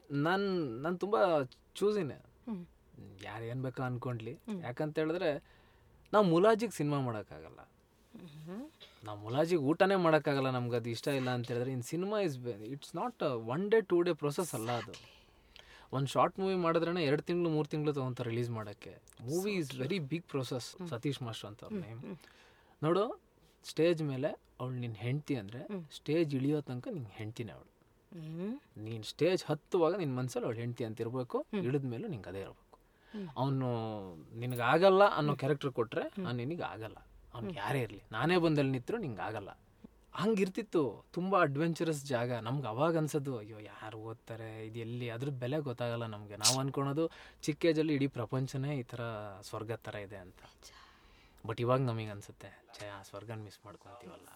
ನಾನು ನಾನು ತುಂಬ ಚೂಸಿನೇ ಯಾರು ಏನು ಬೇಕೋ ಅನ್ಕೊಂಡ್ಲಿ ಯಾಕಂತ ಹೇಳಿದ್ರೆ ನಾವು ಮುಲಾಜಿಗೆ ಸಿನಿಮಾ ಮಾಡೋಕ್ಕಾಗಲ್ಲ ನಾವು ಮುಲಾಜಿಗೆ ಊಟನೇ ಮಾಡೋಕ್ಕಾಗಲ್ಲ ನಮ್ಗೆ ಅದು ಇಷ್ಟ ಇಲ್ಲ ಅಂತ ಹೇಳಿದ್ರೆ in cinema is it's not one day two day process ಅಲ್ಲ ಅದು ಒಂದು ಶಾರ್ಟ್ ಮೂವಿ ಮಾಡಿದ್ರೇ ಎರಡು ತಿಂಗಳು ಮೂರು ತಿಂಗಳು ತೊಗೊಂತಾರೆ ರಿಲೀಸ್ ಮಾಡೋಕ್ಕೆ movie is very big process Satish master ಅಂತ ಅವ್ರ ನೇಮ್ ನೋಡು ಸ್ಟೇಜ್ ಮೇಲೆ ಅವಳು ನಿನ್ನ ಹೆಂಡ್ತಿ ಅಂದರೆ ಸ್ಟೇಜ್ ಇಳಿಯೋ ತನಕ ನಿನ್ನ ಹೆಂಡ್ತಿನೇ ಅವಳು ನೀನು ಸ್ಟೇಜ್ ಹತ್ತುವಾಗ ನಿನ್ನ ಮನಸ್ಸಲ್ಲಿ ಅವಳು ಹೆಂಡ್ತಿ ಅಂತ ಇರಬೇಕು ಇಳಿದ ಮೇಲೂ ನಿಂಗೆ ಅದೇ ಇರಬೇಕು ಅವನು ನಿನಗೆ ಆಗಲ್ಲ ಅನ್ನೋ ಕ್ಯಾರೆಕ್ಟರ್ ಕೊಟ್ಟರೆ ಅವ್ನು ನಿನಗೆ ಆಗಲ್ಲ ಅವ್ನಿಗೆ ಯಾರೇ ಇರಲಿ ನಾನೇ ಬಂದಲ್ಲಿ ನಿಂತರು ನಿಂಗೆ ಆಗಲ್ಲ ಹಂಗಿರ್ತಿತ್ತು ತುಂಬ ಅಡ್ವೆಂಚರಸ್ ಜಾಗ ನಮ್ಗೆ ಅವಾಗ ಅನ್ಸೋದು ಅಯ್ಯೋ ಯಾರು ಓದ್ತಾರೆ ಇದು ಎಲ್ಲಿ ಅದ್ರ ಬೆಲೆ ಗೊತ್ತಾಗಲ್ಲ ನಮಗೆ ನಾವು ಅನ್ಕೊಳೋದು ಚಿಕ್ಕ ಏಜಲ್ಲಿ ಇಡೀ ಪ್ರಪಂಚನೇ ಈ ಥರ ಸ್ವರ್ಗ ಥರ ಇದೆ ಅಂತ ಬಟ್ ಇವಾಗ ನಮಗೆ ಅನ್ಸುತ್ತೆ ಛೇ ಆ ಸ್ವರ್ಗನ ಮಿಸ್ ಮಾಡ್ಕೊತೀವಲ್ಲ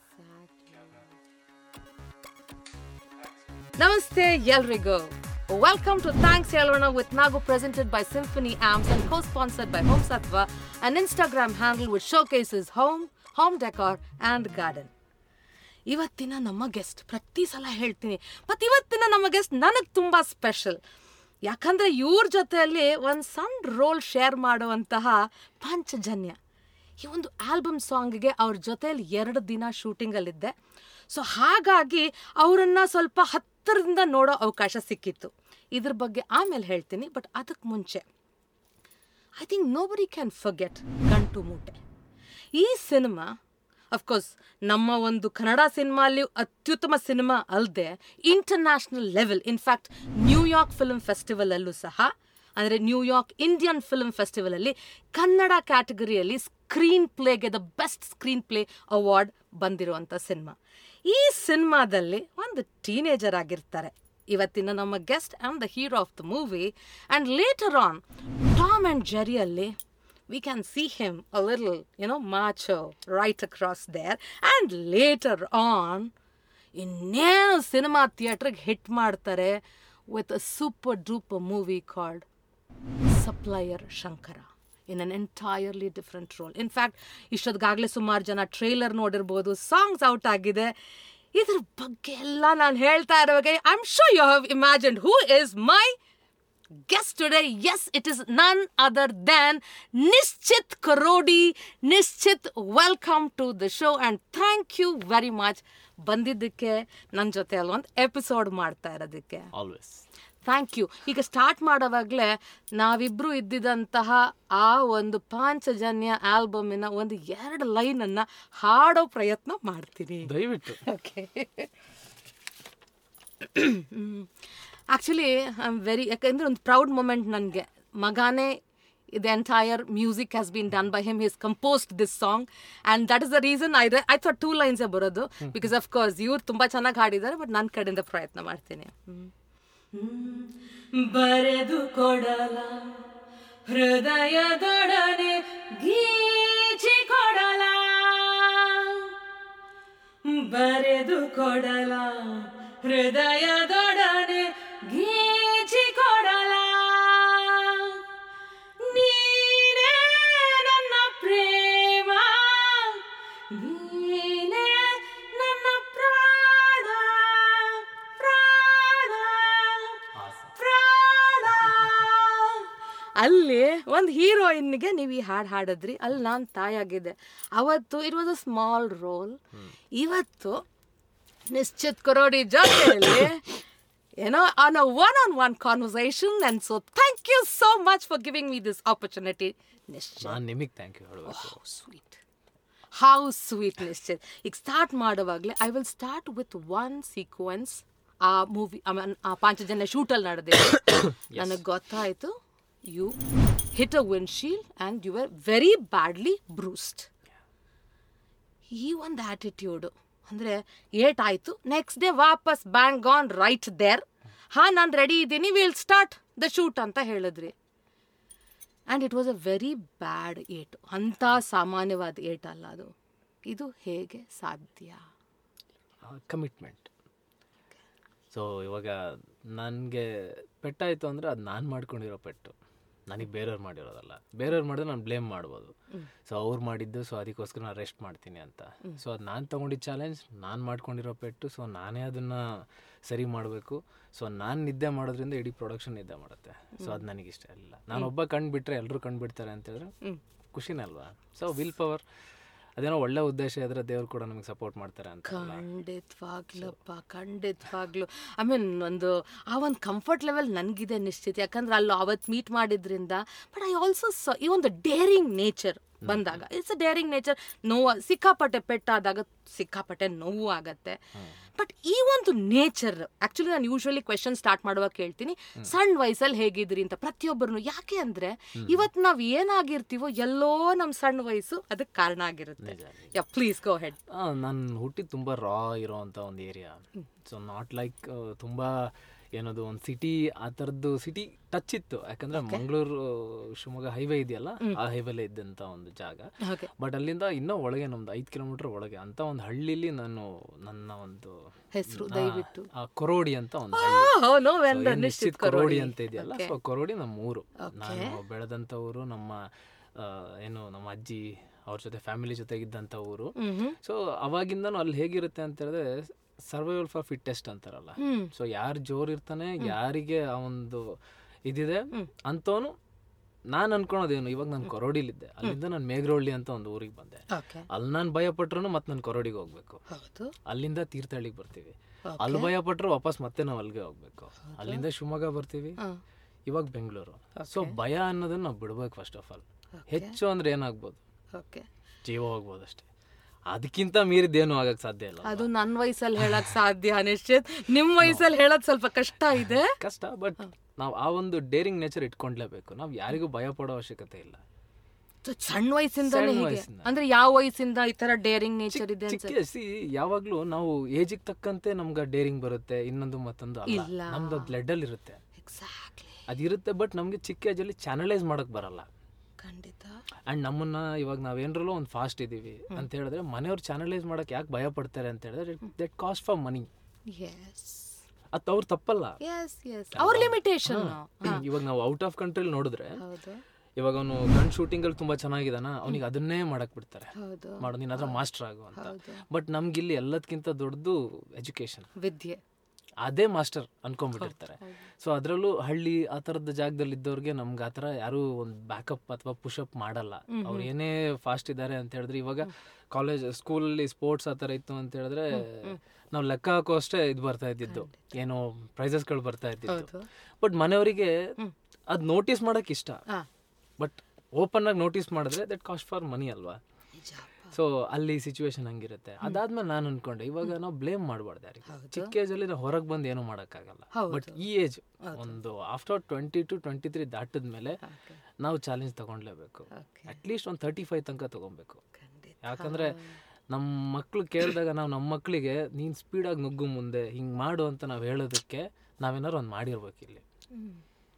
ನಮಸ್ತೆ ಎಲ್ರಿಗೂ ವೆಲ್ಕಮ್ ಟು ಥ್ಯಾಂಕ್ಸ್ ಹೇಳೋಣ with Nagu presented by Symphony Homes and co sponsored by home Satva and Instagram handle with showcases home home decor and garden ಇವತ್ತಿನ ನಮ್ಮ ಗೆಸ್ಟ್ ಪ್ರತಿ ಸಲ ಹೇಳ್ತೀನಿ ಮತ್ತು ಇವತ್ತಿನ ನಮ್ಮ ಗೆಸ್ಟ್ ನನಗೆ ತುಂಬ ಸ್ಪೆಷಲ್ ಯಾಕಂದರೆ ಇವ್ರ ಜೊತೆಯಲ್ಲಿ ಒಂದು ಸಣ್ಣ ರೋಲ್ ಶೇರ್ ಮಾಡುವಂತಹ ಪಾಂಚಜನ್ಯ ಈ ಒಂದು ಆಲ್ಬಮ್ ಸಾಂಗ್ಗೆ ಅವ್ರ ಜೊತೆಯಲ್ಲಿ ಎರಡು ದಿನ ಶೂಟಿಂಗಲ್ಲಿದ್ದೆ ಸೊ ಹಾಗಾಗಿ ಅವರನ್ನು ಸ್ವಲ್ಪ ಹತ್ತಿರದಿಂದ ನೋಡೋ ಅವಕಾಶ ಸಿಕ್ಕಿತ್ತು ಇದ್ರ ಬಗ್ಗೆ ಆಮೇಲೆ ಹೇಳ್ತೀನಿ ಬಟ್ ಅದಕ್ಕೆ ಮುಂಚೆ I think nobody can forget Gantu Moote ಈ ಸಿನಿಮಾ ಅಫ್ಕೋರ್ಸ್ ನಮ್ಮ ಒಂದು ಕನ್ನಡ ಸಿನಿಮಾ ಅಲ್ಲಿ ಅತ್ಯುತ್ತಮ ಸಿನಿಮಾ ಅಲ್ಲದೆ international level in fact New York film festival ಅಲ್ಲೂ ಸಹ ಅಂದರೆ ನ್ಯೂಯಾರ್ಕ್ ಇಂಡಿಯನ್ ಫಿಲ್ಮ್ ಫೆಸ್ಟಿವಲ್ ಅಲ್ಲಿ ಕನ್ನಡ ಕ್ಯಾಟಗರಿಯಲ್ಲಿ ಸ್ಕ್ರೀನ್ ಪ್ಲೇಗೆ the best screenplay award ಬಂದಿರುವಂಥ ಸಿನಿಮಾ ಈ ಸಿನಿಮಾದಲ್ಲಿ ಒಂದು ಟೀನೇಜರ್ ಆಗಿರ್ತಾರೆ ಇವತ್ತಿನ ನಮ್ಮ guest and the hero of the movie and later on Tom and ಜೆರಿಯಲ್ಲಿ we can see him a little, you know, macho right across there. And later on, ಇನ್ನೇನು cinema ಥಿಯೇಟ್ರಿಗೆ ಹಿಟ್ ಮಾಡ್ತಾರೆ with a super duper movie called supplier Shankara in an entirely different role in fact ಇಷ್ಟೊತ್ತಿಗಾಗಲೇ ಸುಮಾರು ಜನ trailer ನೋಡಿರ್ಬೋದು songs out ಆಗಿದೆ ಇದ್ರ ಬಗ್ಗೆ ಎಲ್ಲ ನಾನು ಹೇಳ್ತಾ ಇರುವಾಗ I am sure you have imagined who is my guest today, yes, it is none other than Nischit Karodi. Nischit, welcome to the show and thank you very much. ಬಂದಿದ್ದಕ್ಕೆ ನನ್ನ ಜೊತೆ ಅಲ್ಲೊಂದು ಎಪಿಸೋಡ್ ಮಾಡ್ತಾ ಇರೋದಕ್ಕೆ ಆಲ್ವೇಸ್ ಥ್ಯಾಂಕ್ ಯು ಈಗ start ಮಾಡೋವಾಗಲೇ ನಾವಿಬ್ಬರು ಇದ್ದಿದ್ದಂತಹ ಆ ಒಂದು ಪಾಂಚಜನ್ಯ ಆಲ್ಬಮಿನ ಒಂದು ಎರಡು ಲೈನನ್ನು ಹಾಡೋ ಪ್ರಯತ್ನ ಮಾಡ್ತೀನಿ ದಯವಿಟ್ಟು okay actually I am very ಯಾಕಂದರೆ ಒಂದು ಪ್ರೌಡ್ ಮೂಮೆಂಟ್ ನನಗೆ ಮಗಾನೇ the entire music has been done by him his composed this song and that is the reason I I thought two ಲೈನ್ಸೇ ಬರೋದು ಬಿಕಾಸ್ ಆಫ್ ಕೋರ್ಸ್ ಇವ್ರು ತುಂಬ ಚೆನ್ನಾಗಿ ಹಾಡಿದ್ದಾರೆ ಬಟ್ ನನ್ನ ಕಡೆಯಿಂದ ಪ್ರಯತ್ನ ಮಾಡ್ತೀನಿ ಬರೆದು ಕೊಡಲ ಹೃದಯದೊಡನೆ ಗೀಚಿ ಕೊಡಲ ಬರೆದು ಕೊಡಲ ಹೃದಯದೊಡನೆ ಗೀಚಿ ಕೊಡಲ ನೀನೇ ನನ್ನ ಪ್ರೇಮ ನೀನೇ ನನ್ನ ಪ್ರಾಣ ಪ್ರಾಣ ಪ್ರಾಣ ಅಲ್ಲಿ ಒಂದು ಹೀರೋಯಿನ್ಗೆ ನೀವು ಈ ಹಾಡು ಹಾಡಿದ್ರಿ ಅಲ್ಲಿ ನಾನು ತಾಯಾಗಿದ್ದೆ ಅವತ್ತು it was a small role ಇವತ್ತು ನಿಶ್ಚಿತ್ ಕರೋಡಿ ಜೊತೆಯಲ್ಲಿ ಏನೋ on a one on one conversation and so thank you so much for giving me this opportunity Nishchith ನಾನು ನಿಮಗೆ ಥ್ಯಾಂಕ್ ಯು ಹೇಳಬೇಕು ಸ್ವೀಟ್ ಹೌ ಸ್ವೀಟ್ ನಿಶ್ಚಿತ್ ಈಗ ಸ್ಟಾರ್ಟ್ ಮಾಡುವಾಗಲೇ I will start with one sequence ಆ movie ಆ ಪಾಂಚಜನ್ಯ ಶೂಟಲ್ಲಿ ನಡೆದಿದೆ ನನಗೆ ಗೊತ್ತಾಯಿತು you hit a windshield and you are very badly bruised ಈ ಒಂದು ಆ್ಯಟಿಟ್ಯೂಡು ಅಂದರೆ ಏಟಾಯಿತು ನೆಕ್ಸ್ಟ್ ಡೇ ವಾಪಸ್ ಬ್ಯಾಂಗ್ ಆನ್ ರೈಟ್ ದೇರ್ ಹಾಂ ನಾನು ರೆಡಿ ಇದ್ದೀನಿ ವಿಲ್ ಸ್ಟಾರ್ಟ್ ದ ಶೂಟ್ ಅಂತ ಹೇಳಿದ್ರಿ and it was a very bad ಏಟು ಅಂಥ ಸಾಮಾನ್ಯವಾದ ಏಟ್ ಅಲ್ಲ ಅದು ಇದು ಹೇಗೆ ಸಾಧ್ಯ ಕಮಿಟ್ಮೆಂಟ್ ಸೊ ಇವಾಗ ನನಗೆ ಪೆಟ್ಟಾಯಿತು ಅಂದರೆ ಅದು ನಾನು ಮಾಡ್ಕೊಂಡಿರೋ ಪೆಟ್ಟು ನನಗೆ ಬೇರೆಯವ್ರು ಮಾಡಿರೋದಲ್ಲ ಬೇರೆಯವ್ರು ಮಾಡಿದ್ರೆ ನಾನು ಬ್ಲೇಮ್ ಮಾಡ್ಬೋದು ಸೊ ಅವ್ರು ಮಾಡಿದ್ದು ಸೊ ಅದಕ್ಕೋಸ್ಕರ ನಾನು ರೆಸ್ಟ್ ಮಾಡ್ತೀನಿ ಅಂತ ಸೊ ಅದು ನಾನು ತೊಗೊಂಡಿದ್ದ ಚಾಲೆಂಜ್ ನಾನು ಮಾಡ್ಕೊಂಡಿರೋ ಪೆಟ್ಟು ಸೊ ನಾನೇ ಅದನ್ನು ಸರಿ ಮಾಡಬೇಕು ಸೊ ನಾನು ನಿದ್ದೆ ಮಾಡೋದ್ರಿಂದ ಇಡೀ ಪ್ರೊಡಕ್ಷನ್ ನಿದ್ದೆ ಮಾಡುತ್ತೆ ಸೊ ಅದು ನನಗೆ ಇಷ್ಟ ಇಲ್ಲ ನಾನು ಒಬ್ಬ ಕಂಡುಬಿಟ್ರೆ ಎಲ್ಲರೂ ಕಂಡುಬಿಡ್ತಾರೆ ಅಂತ ಹೇಳಿದ್ರೆ ಖುಷಿನೇ ಅಲ್ವಾ ಸೊ ವಿಲ್ ಪವರ್ ಅದೇನೋ ಒಳ್ಳೆ ಉದ್ದೇಶ ಇದ್ರೆ ದೇವ್ರು ಕೂಡ ನಮಗೆ ಸಪೋರ್ಟ್ ಮಾಡ್ತಾರೆ ಅಂತ ಖಂಡಿತವಾಗ್ಲಪ್ಪ ಖಂಡಿತವಾಗ್ಲು ಐ ಮೀನ್ ಒಂದು ಆ ಒಂದು ಕಂಫರ್ಟ್ ಲೆವೆಲ್ ನನಗಿದೆ ನಿಶ್ಚಿತ ಯಾಕಂದ್ರೆ ಅಲ್ಲಿ ಅವತ್ತು ಮೀಟ್ ಮಾಡಿದ್ರಿಂದ ಬಟ್ ಐ ಆಲ್ಸೋ ಈ ಒಂದು ಡೇರಿಂಗ್ ನೇಚರ್ ಬಂದಾಗ ಇಟ್ಸ್ ಅ ಡೇರಿಂಗ್ ನೇಚರ್ ನೋವು ಸಿಕ್ಕಾಪಟ್ಟೆ ಪೆಟ್ಟಾದಾಗ ಸಿಕ್ಕಾಪಟ್ಟೆ ನೋವು ಆಗತ್ತೆ ಬಟ್ ಈ ಒಂದು ನೇಚರ್ ಆಕ್ಚುಲಿ ನಾನು ಯೂಶ್ವಲಿ ಕ್ವೆಶನ್ ಸ್ಟಾರ್ಟ್ ಮಾಡುವಾಗ ಕೇಳ್ತೀನಿ ಸಣ್ಣ ವಯಸ್ಸಲ್ಲಿ ಹೇಗಿದ್ರಿ ಅಂತ ಪ್ರತಿಯೊಬ್ಬರನ್ನು ಯಾಕೆ ಅಂದ್ರೆ ಇವತ್ತು ನಾವು ಏನಾಗಿರ್ತೀವೋ ಎಲ್ಲೋ ನಮ್ಮ ಸಣ್ಣ ವಯಸ್ಸು ಅದಕ್ಕೆ ಕಾರಣ ಆಗಿರುತ್ತೆ ಯಾ ಪ್ಲೀಸ್ ಗೋ ಹೆಡ್ ನಾನು ಹುಟ್ಟಿದ್ದು ತುಂಬ ರಾ ಇರೋವಂಥ ಒಂದು ಏರಿಯಾ ಸೊ ನಾಟ್ ಲೈಕ್ ತುಂಬ ಏನದು ಒಂದು ಸಿಟಿ ಆ ಥರದ್ದು ಸಿಟಿ ಟಚ್ ಇತ್ತು ಯಾಕಂದ್ರೆ ಮಂಗಳೂರು ಶಿವಮೊಗ್ಗ ಹೈವೇ ಇದೆಯಲ್ಲ ಆ ಹೈವೇಲೇ ಇದ್ದಂಥ ಒಂದು ಜಾಗ ಓಕೆ ಬಟ್ ಅಲ್ಲಿಂದ ಇನ್ನೂ ಒಳಗೆ ನಮ್ದು ಐದು ಕಿಲೋಮೀಟರ್ ಒಳಗೆ ಅಂತ ಒಂದು ಹಳ್ಳಿಲಿ ನಾನು ನನ್ನ ಒಂದು ಹೆಸರು ಆ, ದಯವಿಟ್ಟು ಆ ಕೊರೋಡಿ ಅಂತ ಒಂದು ಹಳ್ಳಿ ನೋ So, ವೆಂಡರ್ ಏನ್ ನಿಶ್ಚಿತ್ ನಿಶ್ಚಿತ್ ಕೊರೋಡಿ ಕರೋಡಿ ಅಂತ ಇದೆಯಲ್ಲ ಸೊ ಕೊರೋಡಿ ನಮ್ಮ ಊರು ನಾನು ಬೆಳೆದಂಥ ಊರು ನಮ್ಮ ಆ, ಏನು ನಮ್ಮ ಅಜ್ಜಿ ಅವ್ರ ಜೊತೆ ಫ್ಯಾಮಿಲಿ ಜೊತೆಗಿದ್ದಂಥ ಊರು ಮ್ಹೂ. ಸೊ ಅವಾಗಿಂದನೂ ಅಲ್ಲಿ ಹೇಗಿರುತ್ತೆ ಅಂತ ಹೇಳಿದ್ರೆ ಸರ್ವೈವಲ್ ಫಾರ್ ಫಿಟ್ಟೆಸ್ಟ್ ಅಂತಾರಲ್ಲ ಹ್ಮ್. ಸೊ ಯಾರು ಜೋರ್ ಇರ್ತಾನೆ ಯಾರಿಗೆ ಆ ಒಂದು ಇದಿದೆ ಅಂತವನು ನಾನು ಅನ್ಕೊಳೋದೇನು ಇವಾಗ ನಾನು ಕೊರೋಡಿಲಿದ್ದೆ ಅಲ್ಲಿಂದ ನಾನು ಮೇಘರೊಳ್ಳಿ ಅಂತ ಒಂದು ಊರಿಗೆ ಬಂದೆ ಓಕೆ ಅಲ್ಲಿ ನಾನು ಭಯ ಪಟ್ರು ಮತ್ತೆ ನಾನು ಕೊರೋಡಿಗೆ ಹೋಗ್ಬೇಕು ಹೌದು ಅಲ್ಲಿಂದ ತೀರ್ಥಹಳ್ಳಿಗೆ ಬರ್ತೀವಿ Okay. ಅಲ್ಲಿ ಭಯ ಪಟ್ರು ವಾಪಸ್ ಮತ್ತೆ ನಾವು ಅಲ್ಲಿಗೆ ಹೋಗ್ಬೇಕು ಅಲ್ಲಿಂದ ಶಿವಮೊಗ್ಗ ಬರ್ತೀವಿ ಹಾ. ಇವಾಗ ಬೆಂಗಳೂರು ಸೊ ಭಯ ಅನ್ನೋದನ್ನ ನಾವು ಬಿಡ್ಬೇಕು ಫಸ್ಟ್ ಆಫ್ ಆಲ್ ಹೆಚ್ಚು ಅಂದ್ರೆ ಏನಾಗ್ಬೋದು ಓಕೆ ಜೀವ ಹೋಗ್ಬೋದು ಅಷ್ಟೇ ಅದಕ್ಕಿಂತ ಮೀರಿದ್ದೇನು ಆಗಕ್ ಸಾಧ್ಯ ಇಲ್ಲ ಅದು ನನ್ನ ವಯಸ್ಸಲ್ಲಿ ಹೇಳಕ್ ಸಾಧ್ಯ ನಿಶ್ಚಿತ್ ನಿಮ್ ವಯಸ್ಸಲ್ಲಿ ಹೇಳೋದ್ ಸ್ವಲ್ಪ ಕಷ್ಟ ಇದೆ ಕಷ್ಟ ಬಟ್ ನಾವು ಆ ಒಂದು ಡೇರಿಂಗ್ ನೇಚರ್ ಇಟ್ಕೊಂಡ್ಲೇಬೇಕು ನಾವು ಯಾರಿಗೂ ಭಯ ಪಡೋ ಅವಶ್ಯಕತೆ ಇಲ್ಲ So, ಸಣ್ಣ ವಯಸ್ಸಿಂದಾನೇ ಸಣ್ಣ ಹೀಗೆ ವಯಸ್ಸಿಂದ. ಅಂದ್ರೆ ಯಾವ ವಯಸ್ಸಿಂದ ಈ ತರ ಡೇರಿಂಗ್ ನೇಚರ್ ಇದೆ ಅಂತ ಚಿಕ್ಕ ಸಿ ಯಾವಾಗ್ಲೂ ನಾವು ಏಜಿಗೆ ತಕ್ಕಂತೆ ನಮ್ಗೆ ಡೇರಿಂಗ್ ಬರುತ್ತೆ ಇನ್ನೊಂದು ಮತ್ತೊಂದು ಅಲ್ಲ ಇಲ್ಲ. ನಮ್ದು ಬ್ಲಡ್ ಅಲ್ಲಿ ಇರುತ್ತೆ ಎಕ್ಸಾಕ್ಟ್ಲಿ ಅದಿರುತ್ತೆ ಬಟ್ ನಮ್ಗೆ ಚಿಕ್ಕ ಏಜಲ್ಲಿ ಚಾನಲೈಸ್ ಮಾಡಕ್ ಬರಲ್ಲ ಖಂಡಿತ ಅಂಡ್ ನಮ್ಮನ್ನ ಇವಾಗ ನಾವೇನ್ರಲ್ಲೋ ಒಂದು ಫಾಸ್ಟ್ ಇದೀವಿ ಅಂತ ಹೇಳಿದ್ರೆ ಮನೆಯವ್ರು ಚಾನಲೈಸ್ ಮಾಡಕ್ ಯಾಕೆ ಭಯ ಪಡ್ತಾರೆ ಅಂತ ಹೇಳಿದ್ರೆ that cost for money yes ಅದು ಅವ್ರು ತಪ್ಪಲ್ಲ ಎಸ್ ಎಸ್ ಅವ್ರ ಲಿಮಿಟೇಷನ್ ಇವಾಗ ನಾವು ಔಟ್ ಆಫ್ ಕಂಟ್ರಿಲಿ ನೋಡಿದ್ರೆ ಹೌದು ಇವಾಗ ಅವನು ಗನ್ ಶೂಟಿಂಗ್ ಅಲ್ಲಿ ತುಂಬಾ ಚೆನ್ನಾಗಿದಾನ ಅವನಿಗೆ ಅದನ್ನೇ ಮಾಡಕ್ ಬಿಡ್ತಾರೆ ಹೌದು ಮಾಡು ನೀನ್ ಅದ್ರ ಮಾಸ್ಟರ್ ಆಗು ಅಂತ ಹೌದು ಬಟ್ ನಮ್ಗಿಲ್ಲಿ ಎಲ್ಲದಕ್ಕಿಂತ ದೊಡ್ಡದು ಎಜುಕೇಶನ್ ವಿದ್ಯೆ ಅದೇ ಮಾಸ್ಟರ್ ಅನ್ಕೊಂಡ್ಬಿಟ್ಟಿರ್ತಾರೆ ಸೊ ಅದರಲ್ಲೂ ಹಳ್ಳಿ ಆ ಥರದ ಜಾಗದಲ್ಲಿ ಇದ್ದವ್ರಿಗೆ ನಮ್ಗೆ ಆ ಥರ ಯಾರು ಒಂದು ಬ್ಯಾಕಪ್ ಅಥವಾ ಪುಷಪ್ ಮಾಡಲ್ಲ ಅವ್ರು ಏನೇ ಫಾಸ್ಟ್ ಇದ್ದಾರೆ ಅಂತ ಹೇಳಿದ್ರೆ ಇವಾಗ ಕಾಲೇಜ್ ಸ್ಕೂಲಲ್ಲಿ ಸ್ಪೋರ್ಟ್ಸ್ ಆ ಥರ ಇತ್ತು ಅಂತ ಹೇಳಿದ್ರೆ ನಾವು ಲೆಕ್ಕ ಹಾಕೋ ಅಷ್ಟೇ ಇದು ಬರ್ತಾ ಇದ್ದಿದ್ದು ಏನೋ ಪ್ರೈಸಸ್ಗಳು ಬರ್ತಾ ಇದ್ದಿದ್ದು ಹೌದು ಬಟ್ ಮನೆಯವರಿಗೆ ಅದು ನೋಟಿಸ್ ಮಾಡಕ್ ಇಷ್ಟ ಹಾ ಬಟ್ ಓಪನ್ ಆಗಿ ನೋಟಿಸ್ ಮಾಡಿದ್ರೆ ದಟ್ ಕಾಸ್ಟ್ ಫಾರ್ ಮನಿ ಅಲ್ವಾ ನಿಜ ಸೊ ಅಲ್ಲಿ ಸಿಚುವೇಶನ್ ಹಂಗಿರುತ್ತೆ ಅದಾದ್ಮೇಲೆ ನಾನು ಅನ್ಕೊಂಡೆ ಇವಾಗ ನಾವು ಬ್ಲೇಮ್ ಮಾಡಬಾರ್ದು ಯಾರಿಗೆ ಚಿಕ್ಕ ಏಜ್ ಅಲ್ಲಿ ನಾವು ಹೊರಗೆ ಬಂದು ಏನೂ ಮಾಡೋಕ್ಕಾಗಲ್ಲ ಹೌದು. ಬಟ್ ಈ ಏಜ್ ಒಂದು after twenty two twenty three ದಾಟಿದ ಮೇಲೆ ಓಕೆ ನಾವು ಚಾಲೆಂಜ್ ತಗೊಂಡ್ಲೇಬೇಕು ಓಕೆ ಅಟ್ಲೀಸ್ಟ್ ಒಂದು ತರ್ಟಿ ಫೈವ್ ತನಕ ತಗೊಬೇಕು ಖಂಡಿತ ಯಾಕಂದ್ರೆ ನಮ್ಮ ಮಕ್ಳು ಕೇಳಿದಾಗ ನಾವು ನಮ್ಮ ಮಕ್ಕಳಿಗೆ ನೀನು ಸ್ಪೀಡಾಗಿ ನುಗ್ಗು ಮುಂದೆ ಹಿಂಗೆ ಮಾಡು ಅಂತ ನಾವು ಹೇಳೋದಕ್ಕೆ ನಾವೇನಾದ್ರು ಒಂದು ಮಾಡಿರ್ಬೇಕು ಇಲ್ಲಿ ಹ್ಮ್.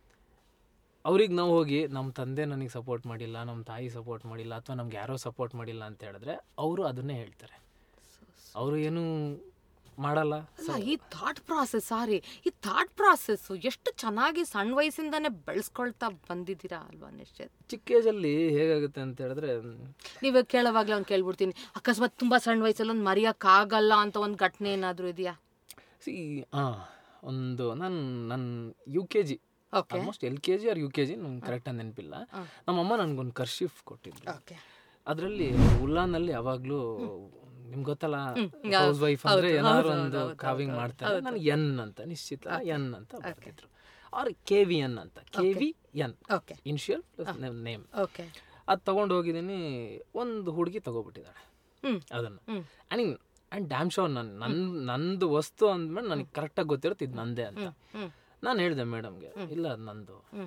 ಅವ್ರಿಗೆ ನಾವು ಹೋಗಿ ನಮ್ಮ ತಂದೆ ನನಗೆ ಸಪೋರ್ಟ್ ಮಾಡಿಲ್ಲ ನಮ್ಮ ತಾಯಿ ಸಪೋರ್ಟ್ ಮಾಡಿಲ್ಲ ಅಥವಾ ನಮ್ಗೆ ಯಾರೋ ಸಪೋರ್ಟ್ ಮಾಡಿಲ್ಲ ಅಂತ ಹೇಳಿದ್ರೆ ಅವರು ಅದನ್ನೇ ಹೇಳ್ತಾರೆ ಅವರು ಏನು ಮಾಡಲ್ಲ ಅಲ್ಲ ಈ ಥಾಟ್ ಪ್ರಾಸೆಸ್ ಸಾರಿ ಈ ಥಾಟ್ ಪ್ರಾಸೆಸ್ ಎಷ್ಟು ಚೆನ್ನಾಗಿ ಸಣ್ಣ ವಯಸ್ಸಿಂದಾನೇ ಬೆಳೆಸ್ಕೊಳ್ತಾ ಬಂದಿದ್ದೀರಾ ಅಲ್ವಾ ನಿಶ್ಚಿತ್ ಚಿಕ್ಕ ಏಜಲ್ಲಿ ಹೇಗಾಗುತ್ತೆ ಅಂತ ಹೇಳಿದ್ರೆ ನೀವೇ ಕೇಳೋವಾಗ್ಲೇ ಅವ್ನು ಕೇಳ್ಬಿಡ್ತೀನಿ ಅಕಸ್ಮಾತ್ ತುಂಬಾ ಸಣ್ಣ ವಯಸ್ಸಲ್ಲಿ ಒಂದು ಮರೆಯೋಕ್ಕಾಗಲ್ಲ ಅಂತ ಒಂದು ಘಟನೆ ಏನಾದರೂ ಇದೆಯಾ ಸಿ ಹಾಂ ಒಂದು ನಾನು ನನ್ನ U K G okay almost L K G or U K G ನಂಗೆ ಕರೆಕ್ಟಾಗಿ ನೆನಪಿಲ್ಲ ನಮ್ಮಮ್ಮ ನನಗೊಂದು ಕರ್ಶಿಫ್ ಕೊಟ್ಟಿದ್ರು ಓಕೆ ಅದರಲ್ಲಿ ಉಲ್ಲಾನಲ್ಲಿ ಯಾವಾಗಲೂ ನಿಮ್ಗೆ ಗೊತ್ತಲ್ಲ ಹೌಸ್ ವೈಫ್ ಅಂದ್ರೆ ಏನಾದ್ರು ಒಂದು ಕಾವಿಂಗ್ ಮಾಡ್ತಾರೆ ನನಗೆ ಎನ್ ಅಂತ ನಿಶ್ಚಿತ ಎನ್ ಅಂತ ಬರ್ತಿದ್ರು ಅವ್ರ ಕೆ ವಿ ಎನ್ ಅಂತ K V N okay initial name okay ಅದು ತಗೊಂಡು ಹೋಗಿದ್ದೀನಿ ಒಂದು ಹುಡುಗಿ ತಗೋಬಿಟ್ಟಿದ್ದಾಳೆ ಹ್ಮ್. ಅದನ್ನು ಹ್ಮ್. ಆ್ಯಂಡ್ ಆ್ಯಂಡ್ ಡ್ಯಾಮ್ ಶೋ ನನ್ನ ನನ್ನ ನಂದು ವಸ್ತು ಅಂದ್ಮೇಲೆ ನನಗೆ ಕರೆಕ್ಟಾಗಿ ಗೊತ್ತಿರುತ್ತೆ ಇದು ನಂದೇ ಅಂತ ಹ್ಮ್ ನಾನು ಹೇಳಿದೆ ಮೇಡಮ್ಗೆ ಇಲ್ಲ ಅದು ನಂದು ಹ್ಮ್.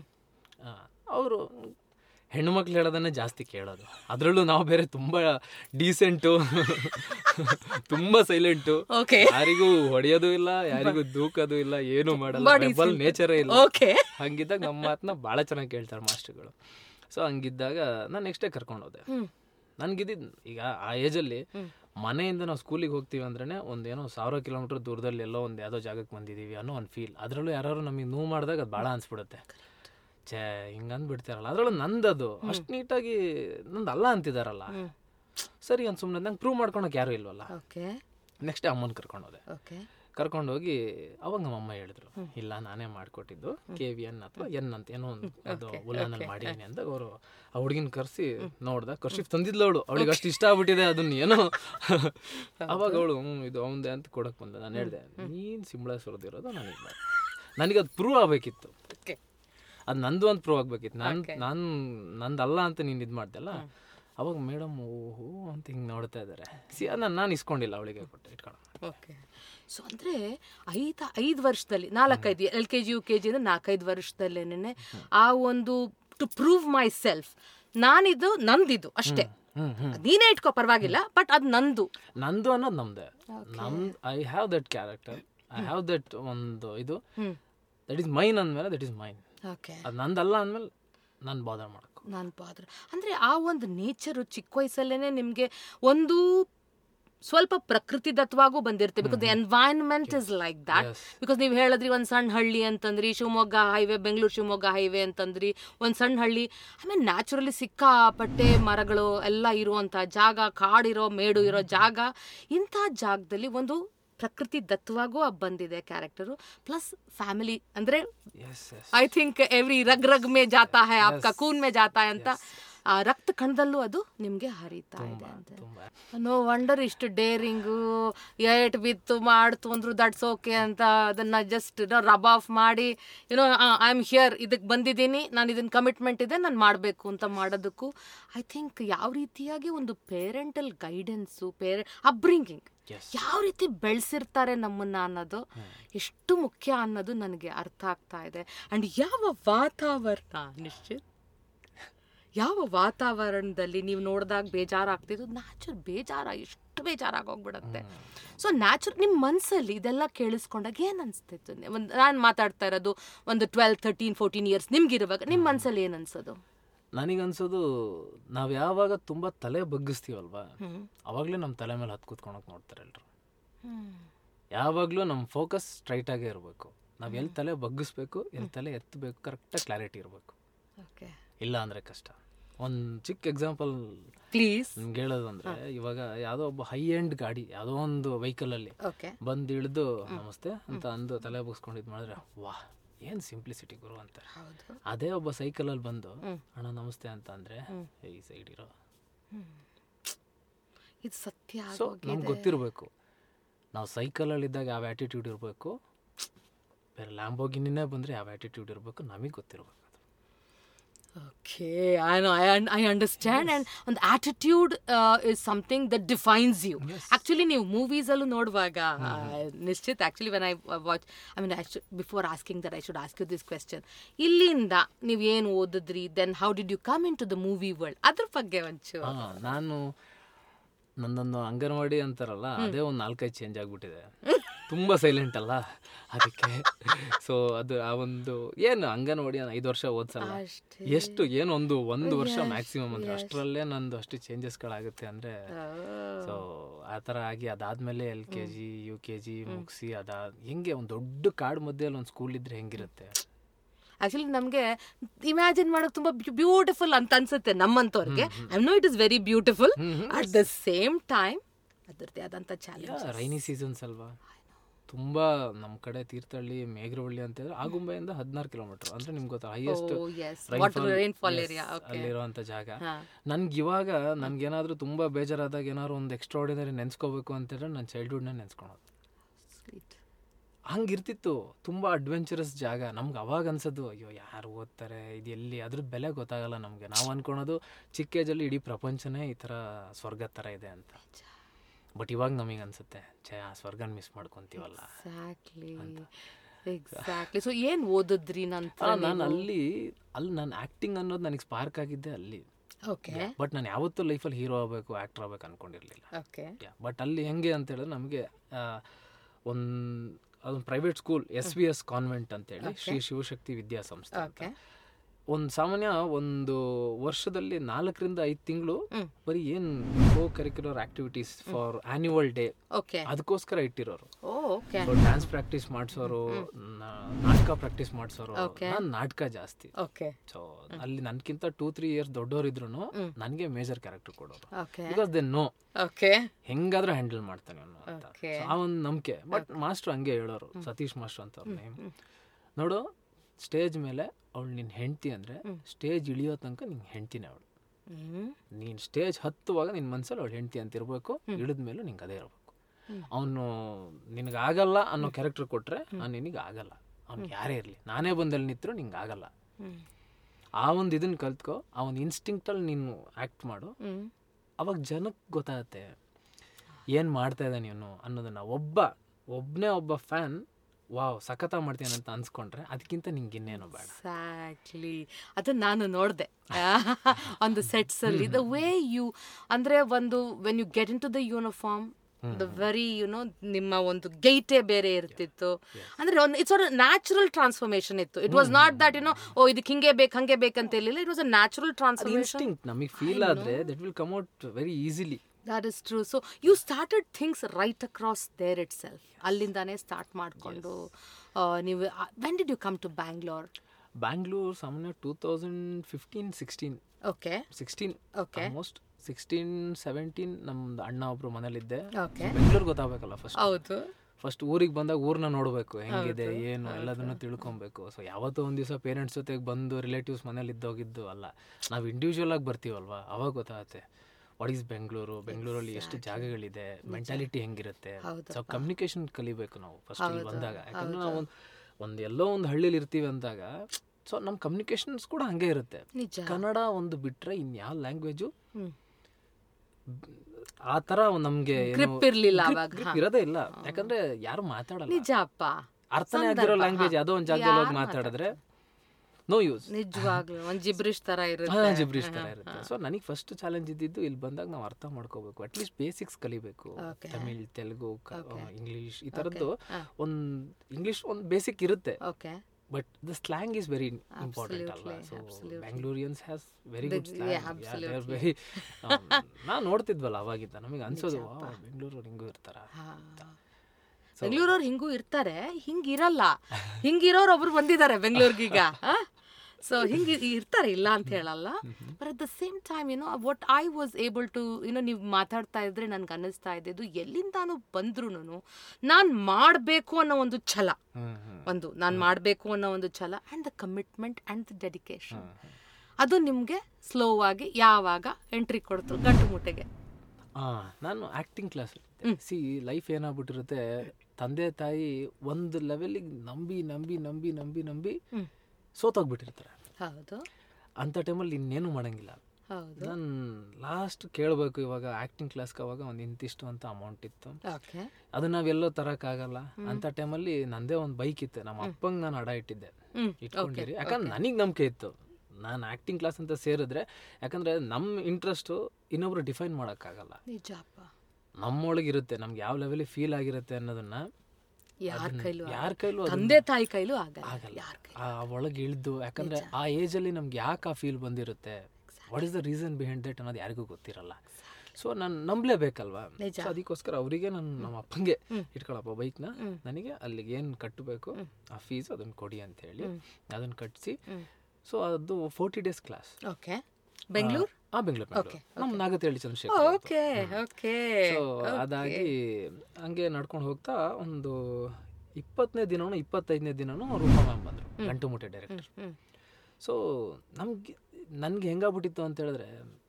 ಅವರು ಹೆಣ್ಣು ಮಕ್ಳು ಹೇಳೋದನ್ನೇ ಜಾಸ್ತಿ ಕೇಳೋದು ಅದರಲ್ಲೂ ನಾವು ಬೇರೆ ತುಂಬ ಡೀಸೆಂಟು ತುಂಬ ಸೈಲೆಂಟು ಓಕೆ ಯಾರಿಗೂ ಹೊಡೆಯೋದು ಇಲ್ಲ ಯಾರಿಗೂ ದೂಕೋದು ಇಲ್ಲ ಏನು ಮಾಡಲ್ಲ ರೆಬಲ್ ನೇಚರೇ ಇಲ್ಲ ಓಕೆ ಹಂಗಿದ್ದಾಗ ನಮ್ಮ ಮಾತನ್ನ ಭಾಳ ಚೆನ್ನಾಗಿ ಕೇಳ್ತಾರೆ ಮಾಸ್ಟರ್ಗಳು ಸೊ ಹಂಗಿದ್ದಾಗ ನಾನು ನೆಕ್ಸ್ಟ್ ಡೇ ಕರ್ಕೊಂಡು ಹೋದೆ ಹ್ಮ್ ನನ್ಗಿದ್ದು ಈಗ ಆ ಏಜಲ್ಲಿ ಮನೆಯಿಂದ ನಾವು ಸ್ಕೂಲಿಗೆ ಹೋಗ್ತೀವಿ ಅಂದ್ರೆ ಒಂದೇನೋ ಸಾವಿರ ಕಿಲೋಮೀಟರ್ ದೂರದಲ್ಲಿ ಎಲ್ಲೋ ಒಂದು ಯಾವುದೋ ಜಾಗಕ್ಕೆ ಬಂದಿದ್ದೀವಿ ಅನ್ನೋ ಒಂದು ಫೀಲ್ ಅದರಲ್ಲೂ ಯಾರು ನಮಗೆ ನೋವು ಮಾಡಿದಾಗ ಅದು ಭಾಳ ಅನ್ಸ್ಬಿಡುತ್ತೆ ಛೇ ಹಿಂಗಂದ್ ಬಿಡ್ತಾರಲ್ಲ ಅದ್ರೊಳಗೆ ನಂದದು ಅಷ್ಟು ನೀಟಾಗಿ ನಂದು ಅಲ್ಲ ಅಂತಿದಾರಲ್ಲ ಸರಿ ಅಂತ ಸುಮ್ಮನೆ ನಂಗೆ ಪ್ರೂವ್ ಮಾಡ್ಕೊಳಕ್ಕೆ ಯಾರು ಇಲ್ವಲ್ಲ ಓಕೆ ನೆಕ್ಸ್ಟ್ ಅಮ್ಮನ ಕರ್ಕೊಂಡು ಹೋದೆ ಓಕೆ ಕರ್ಕೊಂಡೋಗಿ ಅವಾಗ ನಮ್ಮಮ್ಮ ಹೇಳಿದ್ರು ಇಲ್ಲ ನಾನೇ ಮಾಡ್ಕೊಟ್ಟಿದ್ದು ಕೆ ವಿ ಎನ್ ಅಥವಾ ಎನ್ ಅಂತ ಏನೋ ಒಂದು ಅದು ಉಲಾನಲ್ಲಿ ಮಾಡೀನಿ ಅಂತ ಅವರು ಆ ಹುಡುಗಿನ ಕರೆಸಿ ನೋಡ್ದ ಕರ್ಶಿಫ್ ತಂದಿದ್ಲು ಅವಳು ಅವಳಿಗೆ ಅಷ್ಟು ಇಷ್ಟ ಆಗ್ಬಿಟ್ಟಿದೆ ಅದನ್ನ ಏನೋ ಅವಾಗ ಅವಳು ಹ್ಞೂ ಇದು ಅವಂದೆ ಅಂತ ಕೊಡಕ್ ಬಂದೆ ನಾನು ಹೇಳಿದೆ ನೀನು ಸಿಂಬಳ ಸುರಿದಿರೋದು ನನಗೆ ಬೇಡ ನನಗೆ ಅದು ಪ್ರೂವ್ ಆಗಬೇಕಿತ್ತು ಓಕೆ ಅದು ನಂದು ಅಂತ ಪ್ರೂವ್ ಆಗ್ಬೇಕಿತ್ತು ನಾನು ನಾನು ನಂದಲ್ಲ ಅಂತ ನೀನು ಇದು ಮಾಡ್ದಲ್ಲ ಅವಾಗ ಮೇಡಮ್ ಓಹೋ ಅಂತ ಹಿಂಗೆ ನೋಡ್ತಾ ಇದ್ದಾರೆ ಸಿ ನಾನು ನಾನು ಇಸ್ಕೊಂಡಿಲ್ಲ ಅವಳಿಗೆ ಕೊಟ್ಟು ಇಟ್ಕೊಂಡು ಓಕೆ ಸೊ ಅಂದರೆ ಐದು ಐದು ವರ್ಷದಲ್ಲಿ ನಾಲ್ಕೈದು L K G U K G ಅಂದರೆ ನಾಲ್ಕೈದು ವರ್ಷದಲ್ಲೇನೆ ಆ ಒಂದು ಟು ಪ್ರೂವ್ ಮೈ ಸೆಲ್ಫ್ ನಾನಿದು ನಂದಿದು ಅಷ್ಟೇ ಹ್ಞೂ ಹ್ಞೂ ನೀನೇ ಇಟ್ಕೋ ಪರವಾಗಿಲ್ಲ ಬಟ್ ಅದು ನಂದು ನಂದು ಅನ್ನೋದು ನಮ್ದೆ ನಮ್ I have that character I have that ಒಂದು ಇದು ದಟ್ ಈಸ್ ಮೈನ್ ಅಂದಮೇಲೆ ದಟ್ ಈಸ್ ಮೈನ್ ಓಕೆ ಅದು ನಂದಲ್ಲ ಅಂದಮೇಲೆ ನಾನು ಬಾದರ್ ಮಾಡಬೇಕು ನಾನು ಪಾದ್ರ ಅಂದರೆ ಆ ಒಂದು ನೇಚರು ಚಿಕ್ಕ ವಯಸ್ಸಲ್ಲೇ ನಿಮಗೆ ಒಂದು ಸ್ವಲ್ಪ ಪ್ರಕೃತಿದತ್ವಾಗೂ ಬಂದಿರುತ್ತೆ because environment is like that Yes. Because ನೀವು ಹೇಳಿದ್ರಿ ಒಂದು ಸಣ್ಣ ಹಳ್ಳಿ ಅಂತಂದ್ರಿ ಶಿವಮೊಗ್ಗ ಹೈವೇ ಬೆಂಗಳೂರು ಶಿವಮೊಗ್ಗ ಹೈವೇ ಅಂತಂದ್ರಿ ಒಂದು ಸಣ್ಣ ಹಳ್ಳಿ ಆಮೇಲೆ ನ್ಯಾಚುರಲಿ ಸಿಕ್ಕಾಪಟ್ಟೆ ಮರಗಳು ಎಲ್ಲ ಇರುವಂಥ ಜಾಗ ಕಾಡಿರೋ ಮೇಡು ಇರೋ ಜಾಗ ಇಂಥ ಜಾಗದಲ್ಲಿ ಒಂದು ಪ್ರಕೃತಿ ದತ್ತವಾಗೂ ಆ ಬಂದಿದೆ ಕ್ಯಾರೆಕ್ಟರು ಪ್ಲಸ್ ಫ್ಯಾಮಿಲಿ ಅಂದರೆ yes yes I think every ರಗ್ ರಗ್ ಮೇ ಜಾತಾ ಹೈ ಆಪ್ಕಾ ಕೂನ್ ಮೇ ಜಾತಾ ಹೈ ಅಂತ ಆ ರಕ್ತ ಕಣದಲ್ಲೂ ಅದು ನಿಮಗೆ ಹರಿತಾ ಇದೆ ಅಂತ ತುಂಬ ನೋ ವಂಡರ್ ಇಷ್ಟು ಡೇರಿಂಗು ಏಟ್ ಬಿತ್ತು ಮಾಡ್ತು ಅಂದ್ರು ದಟ್ಸ್ ಓಕೆ ಅಂತ ಅದನ್ನ ಜಸ್ಟ್ ರಬ್ ಆಫ್ ಮಾಡಿ ಯುನೋ ಐ ಆಮ್ ಹಿಯರ್ ಇದಕ್ಕೆ ಬಂದಿದ್ದೀನಿ ನಾನು ಇದನ್ನ ಕಮಿಟ್ಮೆಂಟ್ ಇದೆ ನಾನು ಮಾಡಬೇಕು ಅಂತ ಮಾಡೋದಕ್ಕೂ ಐ ಥಿಂಕ್ ಯಾವ ರೀತಿಯಾಗಿ ಒಂದು ಪೇರೆಂಟಲ್ ಗೈಡೆನ್ಸು ಪೇರೆ ಅಬ್ರಿಂಗಿಂಗ್ Yes. ಯಾವ ರೀತಿ ಬೆಳೆಸಿರ್ತಾರೆ ನಮ್ಮನ್ನ ಅನ್ನೋದು ಎಷ್ಟು ಮುಖ್ಯ ಅನ್ನೋದು ನನಗೆ ಅರ್ಥ ಆಗ್ತಾ ಇದೆ ಅಂಡ್ ಯಾವ ವಾತಾವರಣ ನಿಶ್ಚಿತ್ ಯಾವ ವಾತಾವರಣದಲ್ಲಿ ನೀವು ನೋಡಿದಾಗ ಬೇಜಾರಾಗ್ತಿದ್ದು ನ್ಯಾಚುರ್ ಬೇಜಾರ ಎಷ್ಟು ಬೇಜಾರಾಗೋಗ್ಬಿಡತ್ತೆ ಸೊ ನ್ಯಾಚುರ್ ನಿಮ್ಮ ಮನಸ್ಸಲ್ಲಿ ಇದೆಲ್ಲ ಕೇಳಿಸ್ಕೊಂಡಾಗ ಏನು ಅನಿಸ್ತಿತ್ತು ಒಂದು ನಾನು ಮಾತಾಡ್ತಾ ಇರೋದು ಒಂದು ಟ್ವೆಲ್ ತರ್ಟೀನ್ ಫೋರ್ಟೀನ್ ಇಯರ್ಸ್ ನಿಮ್ಗಿರುವಾಗ ನಿಮ್ಮ ಮನಸ್ಸಲ್ಲಿ ಏನು ಅನ್ಸೋದು ನನಗನ್ಸೋದು ನಾವು ಯಾವಾಗ ತುಂಬ ತಲೆ ಬಗ್ಗಿಸ್ತೀವಲ್ವಾ ಅವಾಗಲೇ ನಮ್ಮ ತಲೆ ಮೇಲೆ ಹತ್ತು ಕೂತ್ಕೊಳಕ್ ನೋಡ್ತಾರೆ ಎಲ್ರು ಯಾವಾಗಲೂ ನಮ್ಮ ಫೋಕಸ್ ಸ್ಟ್ರೈಟಾಗೇ ಇರಬೇಕು ನಾವು ಎಲ್ಲಿ ತಲೆ ಬಗ್ಗಿಸ್ಬೇಕು ಎಲ್ಲಿ ತಲೆ ಎತ್ತಬೇಕು ಕರೆಕ್ಟಾಗಿ ಕ್ಲಾರಿಟಿ ಇರಬೇಕು ಓಕೆ ಇಲ್ಲ ಅಂದರೆ ಕಷ್ಟ ಒಂದು ಚಿಕ್ಕ ಎಕ್ಸಾಂಪಲ್ ಪ್ಲೀಸ್ ನಿಮ್ಗೆ ಹೇಳೋದು ಅಂದರೆ ಇವಾಗ ಯಾವುದೋ ಒಬ್ಬ ಹೈ ಎಂಡ್ ಗಾಡಿ ಯಾವುದೋ ಒಂದು ವೆಹಿಕಲಲ್ಲಿ ಓಕೆ ಬಂದು ಇಳಿದು ನಮಸ್ತೆ ಅಂತ ಅಂದು ತಲೆ ಬಗ್ಸ್ಕೊಂಡು ಇದು ಮಾಡಿದ್ರೆ ವಾಹ್ ಏನು ಸಿಂಪ್ಲಿಸಿಟಿ ಗುರು ಅಂತಾರೆ ಹೌದು ಅದೇ ಒಬ್ಬ ಸೈಕಲಲ್ಲಿ ಬಂದು ಅಣ್ಣ ನಮಸ್ತೆ ಅಂತ ಅಂದರೆ ಈ ಸೈಡ್ ಇರೋ ಇದು ಸತ್ಯ ಸೊ ಆಗೋಗಿದೆ ನಮ್ಗೆ ಗೊತ್ತಿರಬೇಕು ನಾವು ಸೈಕಲಲ್ಲಿದ್ದಾಗ ಯಾವ ಆ್ಯಟಿಟ್ಯೂಡ್ ಇರಬೇಕು ಬೇರೆ ಲ್ಯಾಂಬೋಗಿನಿನೇ ಬಂದರೆ ಯಾವ ಆ್ಯಟಿಟ್ಯೂಡ್ ಇರಬೇಕು ನಮಗೆ ಗೊತ್ತಿರಬೇಕು ಅದು okay I know I I understand and ಒಂದು attitude is something that defines you actually ನೀವು ಮೂವೀಸಲ್ಲೂ ನೋಡುವಾಗ Nishchith actually when I watch I mean I should before asking that I should ask you this question ಇಲ್ಲಿಂದ ನೀವು ಏನು ಓದಿದ್ರಿ then how did you come into the movie world ಅದ್ರ ಬಗ್ಗೆ ಒಂಚೂರು ಹಾಂ ನಾನು ನನ್ನೊಂದು ಅಂಗನವಾಡಿ ಅಂತಾರಲ್ಲ ಅದೇ ಒಂದು ನಾಲ್ಕೈದು ಚೇಂಜ್ ಆಗಿಬಿಟ್ಟಿದೆ ತುಂಬ ಸೈಲೆಂಟ್ ಅಲ್ಲ ಅದಕ್ಕೆ ಸೊ ಅದು ಆ ಒಂದು ಏನು ಅಂಗನವಾಡಿ ನಾನು ಐದು ವರ್ಷ ಓದ್ಸಲ್ಲ ಅಷ್ಟೇ ಎಷ್ಟು ಏನು ಒಂದು ಒಂದು ವರ್ಷ ಮ್ಯಾಕ್ಸಿಮಮ್ ಅಂದ್ರೆ ಅಷ್ಟರಲ್ಲೇ ನಂದು ಅಷ್ಟು ಚೇಂಜಸ್ಗಳಾಗುತ್ತೆ ಅಂದರೆ ಸೊ ಆ ಥರ ಆಗಿ ಅದಾದಮೇಲೆ L K G U K G ಮುಗಿಸಿ ಅದಾ ಹೆಂಗೆ ಒಂದು ದೊಡ್ಡ ಕಾಡು ಮಧ್ಯದಲ್ಲಿ ಒಂದು ಸ್ಕೂಲ್ ಇದ್ರೆ ಹೆಂಗಿರುತ್ತೆ ಆಕ್ಚುಲಿ ನಮಗೆ ಇಮ್ಯಾಜಿನ್ ಮಾಡೋಕೆ ತುಂಬಾ ಬ್ಯೂಟಿಫುಲ್ ಅಂತ ಅನ್ಸುತ್ತೆ ನಮ್ಮಂತವ್ರಿಗೆ I know it is very beautiful at the same time ಅದರದ್ದೇ ಆದಂಥ ಚಾಲೆಂಜ್ ರೈನಿ ಸೀಸನ್ಸ್ ಅಲ್ವಾ ತುಂಬ ನಮ್ಮ ಕಡೆ ತೀರ್ಥಹಳ್ಳಿ ಮೇಘರವಳ್ಳಿ ಅಂತ ಹೇಳಿದ್ರೆ ಆಗುಂಬೆಯಿಂದ ಹದಿನಾರು ಕಿಲೋಮೀಟರ್ ಅಂದ್ರೆ ನಿಮ್ಗೆ ಗೊತ್ತಾ highest Oh, yes. Water rainfall area, okay. ಅಲ್ಲಿರುವಂಥ ಜಾಗ ಹಾ. ನನ್ಗೆ ಇವಾಗ ನನ್ಗೇನಾದ್ರೂ ತುಂಬ ಬೇಜಾರಾದಾಗ ಏನಾದ್ರು ಒಂದು ಎಕ್ಸ್ಟ್ರಾರ್ಡಿನರಿ ನೆನ್ಸ್ಕೋಬೇಕು ಅಂತಂದ್ರೆ ನನ್ನ ಚೈಲ್ಡ್ಹುಡ್ನ ನೆನ್ಸ್ಕೊಳೋದು ಸ್ವೀಟ್ ಹಂಗಿರ್ತಿತ್ತು ತುಂಬ ಅಡ್ವೆಂಚರಸ್ ಜಾಗ ನಮ್ಗೆ ಅವಾಗ ಅನ್ಸೋದು ಅಯ್ಯೋ ಯಾರು ಓದ್ತಾರೆ ಇದು ಎಲ್ಲಿ ಅದ್ರ ಬೆಲೆ ಗೊತ್ತಾಗಲ್ಲ ನಮಗೆ ನಾವು ಅನ್ಕೊಳೋದು ಚಿಕ್ಕ ಏಜಲ್ಲಿ ಇಡೀ ಪ್ರಪಂಚನೇ ಈ ಥರ ಸ್ವರ್ಗದ ಥರ ಇದೆ ಅಂತ ಬಟ್ ಇವಾಗ ನಮಗೆ ಅನ್ಸುತ್ತೆ ಛೇ ಆ ಸ್ವರ್ಗನ ಮಿಸ್ ಮಾಡ್ಕೊತೀವಲ್ಲ ಎಕ್ಸಾಕ್ಟ್ಲಿ ಎಕ್ಸಾಕ್ಟ್ಲಿ ಸೊ ಏನ್ ಓದಿದ್ರಿ ನಂತರ ನಾನು ಅಲ್ಲಿ ಅಲ್ಲಿ ನಾನು ಆ್ಯಕ್ಟಿಂಗ್ ಅನ್ನೋದು ನನಗೆ ಸ್ಪಾರ್ಕ್ ಆಗಿದ್ದೆ ಅಲ್ಲಿ ಓಕೆ ಬಟ್ ನಾನು ಯಾವತ್ತೂ ಲೈಫಲ್ಲಿ ಹೀರೋ ಆಗಬೇಕು ಆ್ಯಕ್ಟರ್ ಆಗ್ಬೇಕು ಅನ್ಕೊಂಡಿರಲಿಲ್ಲ ಓಕೆ ಬಟ್ ಅಲ್ಲಿ ಹೆಂಗೆ ಅಂತ ಹೇಳಿದ್ರೆ ನಮಗೆ ಒಂದು ಅದೊಂದು private school S B S convent ಅಂತೇಳಿ ಶ್ರೀ ಶಿವಶಕ್ತಿ ವಿದ್ಯಾಸಂಸ್ಥೆ ಅಂತ ಓಕೆ ಒಂದು ಸಾಮಾನ್ಯ ಒಂದು ವರ್ಷದಲ್ಲಿ ನಾಲ್ಕರಿಂದ ಐದು ತಿಂಗಳು ಹ್ಮ್. ಬರೀ ಏನು co curricular activities for annual day okay ಅದಕ್ಕೋಸ್ಕರ ಇಟ್ಟಿರೋರು ಓ ಓಕೆ ಡ್ಯಾನ್ಸ್ ಪ್ರಾಕ್ಟೀಸ್ ಮಾಡಿಸೋರು ನಾಟಕ ಪ್ರಾಕ್ಟೀಸ್ ಮಾಡಿಸೋರು Okay. ನಾನು ನಾಟಕ ಜಾಸ್ತಿ ಓಕೆ ಸೊ ಅಲ್ಲಿ ನನ್ಕಿಂತ ಟೂ ತ್ರೀ ಇಯರ್ಸ್ ದೊಡ್ಡವರಿದ್ರು ನನಗೆ ಮೇಜರ್ ಕ್ಯಾರೆಕ್ಟರ್ ಕೊಡೋರು okay because they know okay ಹೆಂಗಾದ್ರೂ ಹ್ಯಾಂಡಲ್ ಮಾಡ್ತಾನೆ ಅವನು ಅಂತ Okay. So, ಆ ಒಂದು ನಂಬಿಕೆ ಬಟ್ ಮಾಸ್ಟ್ರು ಹಂಗೆ ಹೇಳೋರು ಸತೀಶ್ ಮಾಸ್ಟ್ರು ಅಂತ ಅವ್ರ ನೇಮ್ ನೋಡು ಸ್ಟೇಜ್ ಮೇಲೆ ಅವಳು ನಿನ್ನ ಹೆಂಡ್ತಿ ಅಂದರೆ ಸ್ಟೇಜ್ ಇಳಿಯೋ ತನಕ ನಿಂಗೆ ಹೆಂಡ್ತಿನೇ ಅವಳು ಹ್ಮ್ ನೀನು ಸ್ಟೇಜ್ ಹತ್ತುವಾಗ ನಿನ್ನ ಮನಸ್ಸಲ್ಲಿ ಅವಳು ಹೆಂಡ್ತಿ ಅಂತ ಇರಬೇಕು ಇಳಿದ ಮೇಲೂ ನಿಂಗೆ ಅದೇ ಇರಬೇಕು ಅವನು ನಿನಗೆ ಆಗಲ್ಲ ಅನ್ನೋ ಕ್ಯಾರೆಕ್ಟರ್ ಕೊಟ್ಟರೆ ನಾನು ನಿನಗೆ ಆಗಲ್ಲ ಅವ್ನು ಯಾರೇ ಇರಲಿ ನಾನೇ ಬಂದಲ್ಲಿ ನಿಂತರೂ ನಿಂಗೆ ಆಗಲ್ಲ ಹ್ಮ್ ಆ ಒಂದು ಇದನ್ನ ಕಲ್ತ್ಕೊ ಆ ಒಂದು ಇನ್ಸ್ಟಿಂಕ್ಟಲ್ಲಿ ನೀನು ಆ್ಯಕ್ಟ್ ಮಾಡು ಹ್ಮ್ ಅವಾಗ ಜನಕ್ಕೆ ಗೊತ್ತಾಗುತ್ತೆ ಏನು ಮಾಡ್ತಾ ಇದ್ದಾನೆ ಇವನು ಅನ್ನೋದನ್ನ ಒಬ್ಬ ಒಬ್ಬನೇ ಒಬ್ಬ ಫ್ಯಾನ್ ವಾವ್ ಸಖತ ಮಾಡ್ತೀನಿ ಅಂತ ಅನ್ಸ್ಕೊಂಡ್ರೆ ಅದಕ್ಕಿಂತ ನಿಂಗೆ ಇನ್ನೇನು ಬೇಡ ಎಕ್ಸಾಕ್ಟ್ಲಿ ಅದನ್ನ ನಾನು ನೋಡಿದೆ ಆನ್ ದ ಸೆಟ್ಸ್ ಅಲ್ಲಿ ದ ವೇ ಯು ಅಂದ್ರೆ ಒಂದು when you get into the uniform the very you know ನಿಮ್ಮ ಒಂದು ಗೈಟೇ ಬೇರೆ ಇರ್ತಿತ್ತು ಅಂದ್ರೆ ಒಂದು ಇಟ್ಸ್ ನ್ಯಾಚುರಲ್ ಟ್ರಾನ್ಸ್ಫಾರ್ಮೇಶನ್ ಇತ್ತು it was not that you know oh ಇದಕ್ಕೆ ಹಿಂಗೆ ಬೇಕು ಹಂಗೆ ಬೇಕಂತ ಇರಲಿಲ್ಲ it was a natural transformation instinct ನಮಗೆ ಫೀಲ್ ಆದರೆ that will come out very easily that is true so you started things right across there itself ಅಲ್ಲಿಂದಾನೇ start ಮಾಡಿಕೊಂಡು ನೀವು when did you come to Bangalore Bangalore ಸಾಮಾನ್ಯ two thousand fifteen sixteen okay sixteen Okay. Almost sixteen seventeen ನಮ್ದು ಅಣ್ಣ ಒಬ್ರು ಮನೇಲಿದ್ದೆ okay Bengaluru ಗೊತ್ತಾಗಬೇಕಲ್ಲ first ಹೌದು ಫಸ್ಟ್ ಊರಿಗೆ ಬಂದಾಗ ಊರ್ನ ನೋಡಬೇಕು ಹೆಂಗಿದೆ ಏನು ಎಲ್ಲದನ್ನು ತಿಳ್ಕೊಬೇಕು ಸೊ ಯಾವತ್ತೋ ಒಂದು ದಿವಸ ಪೇರೆಂಟ್ಸ್ ಜೊತೆಗೆ ಬಂದು ರಿಲೇಟಿವ್ಸ್ ಮನೇಲಿ ಇದ್ದೋಗಿದ್ದು ಅಲ್ಲ ನಾವು ಇಂಡಿವಿಜುವಲ್ ಆಗಿ ಬರ್ತೀವಲ್ವಾ ಅವಾಗ ಗೊತ್ತಾಗುತ್ತೆ ವಾಟ್ ಈಸ್ ಬೆಂಗಳೂರು ಬೆಂಗಳೂರಲ್ಲಿ ಎಷ್ಟು ಜಾಗಗಳಿದೆ ಮೆಂಟಾಲಿಟಿ ಹೆಂಗಿರುತ್ತೆ ಸೊ ಕಮ್ಯುನಿಕೇಶನ್ ಕಲಿಬೇಕು ನಾವು ಫಸ್ಟ್ ಇಲ್ಲಿ ಬಂದಾಗ ಯಾಕಂದ್ರೆ ನಾವು ಒಂದು ಒಂದು ಎಲ್ಲೋ ಒಂದು ಹಳ್ಳಿಲಿ ಇರ್ತೀವಿ ಅಂದಾಗ ಸೊ ನಮ್ಮ ಕಮ್ಯುನಿಕೇಶನ್ಸ್ ಕೂಡ ಹಂಗೆ ಇರುತ್ತೆ ನಿಜ ಕನ್ನಡ ಒಂದು ಬಿಟ್ರೆ ಇನ್ಯಾವ ಲ್ಯಾಂಗ್ವೇಜು ಹ್ಮ್. ಆ ಥರ ನಮಗೆ Grip ಇರ್ಲಿಲ್ಲ ಅವಾಗ, ಹಾ. ಇರೋದೇ ಇಲ್ಲ ಯಾಕಂದ್ರೆ ಯಾರು ಮಾತಾಡಲ್ಲ ನಿಜ ಅಪ್ಪ ಅರ್ಥನೇ ಆಗಿರೋ ಲ್ಯಾಂಗ್ವೇಜ್ ಯಾವುದೋ ಒಂದು ಜಾಗದಲ್ಲಿ ಹೋಗಿ ಮಾತಾಡಿದ್ರೆ ನೋ ಯೂಸ್ ನಿಜವಾಗ್ಲು ಒಂದ್ ಜಿಬ್ರಿಶ್ ತರ ಇರುತ್ತೆ ಜಿಬ್ರಿಶ್ ಥರ ಇರುತ್ತೆ ಸೊ ನನಗೆ ಫಸ್ಟ್ ಚಾಲೆಂಜ್ ಇದ್ದಿದ್ದು ಇಲ್ಲಿ ಬಂದಾಗ ನಾವು ಅರ್ಥ ಮಾಡ್ಕೋಬೇಕು ಅಟ್ಲೀಸ್ಟ್ ಬೇಸಿಕ್ಸ್ ಕಲಿಬೇಕು Okay. ತಮಿಳ್ ತೆಲುಗು ಇಂಗ್ಲೀಷ್ ಈ ಥರದ್ದು ಒಂದು ಇಂಗ್ಲೀಷ್ ಒಂದು ಬೇಸಿಕ್ ಇರುತ್ತೆ okay but the slang is very important ಅಲ್ವಾ so Bangaloreans has very good slang very ನಾವು ನೋಡ್ತಿದ್ವಲ್ಲ ಅವಾಗಿಂದ ನಮಗೆ ಅನ್ಸೋದು ಬೆಂಗಳೂರು ಹಿಂಗೂ ಇರ್ತಾರ ಬೆಂಗಳೂರವ್ರು ಹಿಂಗೂ ಇರ್ತಾರೆ ಹಿಂಗಿರಲ್ಲ ಹಿಂಗಿರೋರು ಒಬ್ರು ಬಂದಿದ್ದಾರೆ ಬೆಂಗಳೂರಿಗೀಗ ಸೊ ಹಿಂಗೆ ಇರ್ತಾರೆ ಇಲ್ಲ ಅಂತ ಹೇಳಲ್ಲ but at the same time you know what I was able to you know ನೀವು ಮಾತಾಡ್ತಾ ಇದ್ರೆ ನನ್ಗೆ ಅನ್ನಿಸ್ತಾ ಇದ್ದಿದ್ದು ಎಲ್ಲಿಂದಾನು ಬಂದ್ರು ನಾನು ಮಾಡಬೇಕು ಅನ್ನೋ ಒಂದು ಛಲ ಹ್ಮ್ ಹ್ಮ್ ಒಂದು ನಾನು ಮಾಡಬೇಕು ಅನ್ನೋ ಒಂದು ಛಲ and the commitment and the dedication ಅದು ನಿಮಗೆ ಸ್ಲೋ ಆಗಿ ಯಾವಾಗ ಎಂಟ್ರಿ ಕೊಡ್ತು ಗಂಟು ಮುಟ್ಟೆಗೆ ಆ, ನಾನು ಆ್ಯಕ್ಟಿಂಗ್ ಕ್ಲಾಸ್ ಸಿ ಲೈಫ್ ಏನಾಗ್ಬಿಟ್ಟಿರುತ್ತೆ ತಂದೆ ತಾಯಿ ಒಂದು ಲೆವೆಲಿಗೆ ನಂಬಿ ನಂಬಿ ನಂಬಿ ನಂಬಿ ನಂಬಿ ಹ್ಮ್. ಸೋತೋಗ್ಬಿಟ್ಟಿರ್ತಾರೆ ಹೌದು ಅಂಥ ಟೈಮಲ್ಲಿ ಇನ್ನೇನು ಮಾಡೋಂಗಿಲ್ಲ ಹೌದು ನಾನು ಲಾಸ್ಟ್ ಕೇಳಬೇಕು ಇವಾಗ ಆ್ಯಕ್ಟಿಂಗ್ ಕ್ಲಾಸ್ಗೆ ಅವಾಗ ಒಂದು ಇಂತಿಷ್ಟು ಅಂತ ಅಮೌಂಟ್ ಇತ್ತು ಓಕೆ ಅದು ನಾವೆಲ್ಲೋ ತರೋಕ್ಕಾಗಲ್ಲ ಅಂಥ ಟೈಮಲ್ಲಿ ನಂದೇ ಒಂದು ಬೈಕ್ ಇತ್ತು ನಮ್ಮ ಅಪ್ಪಂಗೆ ನಾನು ಅಡ ಇಟ್ಟಿದ್ದೆ ಹ್ಮ್ ಇಟ್ಕೊಂಡಿರಿ ಯಾಕಂದ್ರೆ ನನಗೆ ನಂಬಿಕೆ ಇತ್ತು ನಾನು ಆ್ಯಕ್ಟಿಂಗ್ ಕ್ಲಾಸ್ ಅಂತ ಸೇರಿದ್ರೆ ಯಾಕಂದರೆ ನಮ್ಮ ಇಂಟ್ರೆಸ್ಟು ಇನ್ನೊಬ್ರು ಡಿಫೈನ್ ಮಾಡೋಕ್ಕಾಗಲ್ಲ ನಿಜಪ್ಪ ನಮ್ಮೊಳಗೆ ಇರುತ್ತೆ ನಮ್ಗೆ ಯಾವ ಲೆವೆಲಿಗೆ ಫೀಲ್ ಆಗಿರುತ್ತೆ ಅನ್ನೋದನ್ನ ಯಾರ ಕೈಲೂ ಯಾರ ಕೈಲೂ ಅದನ್ನ ತಂದೆ ತಾಯಿ ಕೈಲೂ ಆಗಲ್ಲ ಆಗಲ್ಲ ಯಾರ ಕೈ ಆ ಒಳಗೆ ಇಳಿದು ಯಾಕಂದ್ರೆ ಆ ಏಜಲ್ಲಿ ನಮ್ಗೆ ಯಾಕೆ ಆ ಫೀಲ್ ಬಂದಿರುತ್ತೆ what is the reason behind that ಅನ್ನೋದು ಯಾರಿಗೂ ಗೊತ್ತಿರಲ್ಲ ಸೊ ನಾನು ನಂಬಲೇಬೇಕಲ್ವಾ ನಿಜ. ಸೊ ಅದಕ್ಕೋಸ್ಕರ ಅವರಿಗೆ ನಾನು ನಮ್ಮ ಅಪ್ಪಂಗೆ ಇಟ್ಕೊಳಪ್ಪ ಬೈಕ್ನ ನನಗೆ ಅಲ್ಲಿಗೆ ಏನು ಕಟ್ಟಬೇಕು ಆ ಫೀಸ್ ಅದನ್ನು ಕೊಡಿ ಅಂತ ಹೇಳಿ ಅದನ್ನು ಕಟ್ಟಿಸಿ ಸೊ ಅದು forty days class okay Bengaluru ಆ ಬೆಂಗಳೂರು ಬೆಂಗಳೂರು ನಮ್ಮ ನಾಗತಿಹಳ್ಳಿ ಚಂದ್ರಶೇಖರ್ ಅವ್ರದ್ದು. ಓಕೆ ಓಕೆ ಸೊ ಅದಾಗಿ ಹಂಗೆ ನಡ್ಕೊಂಡು ಹೋಗ್ತಾ ಒಂದು ಇಪ್ಪತ್ತನೇ ದಿನನೂ ಇಪ್ಪತ್ತೈದನೇ ದಿನನೂ ರೂಪಾ ಮ್ಯಾಮ್ ಬಂದರು ಗಂಟು ಮುಟ್ಟೆ ಡೈರೆಕ್ಟರ್ ಹ್ಮ್ ಸೊ ನಮ್ಗೆ ನನಗೆ ಹೆಂಗಾಗ್ಬಿಟ್ಟಿತ್ತು ಅಂತ ಹೇಳಿದ್ರೆ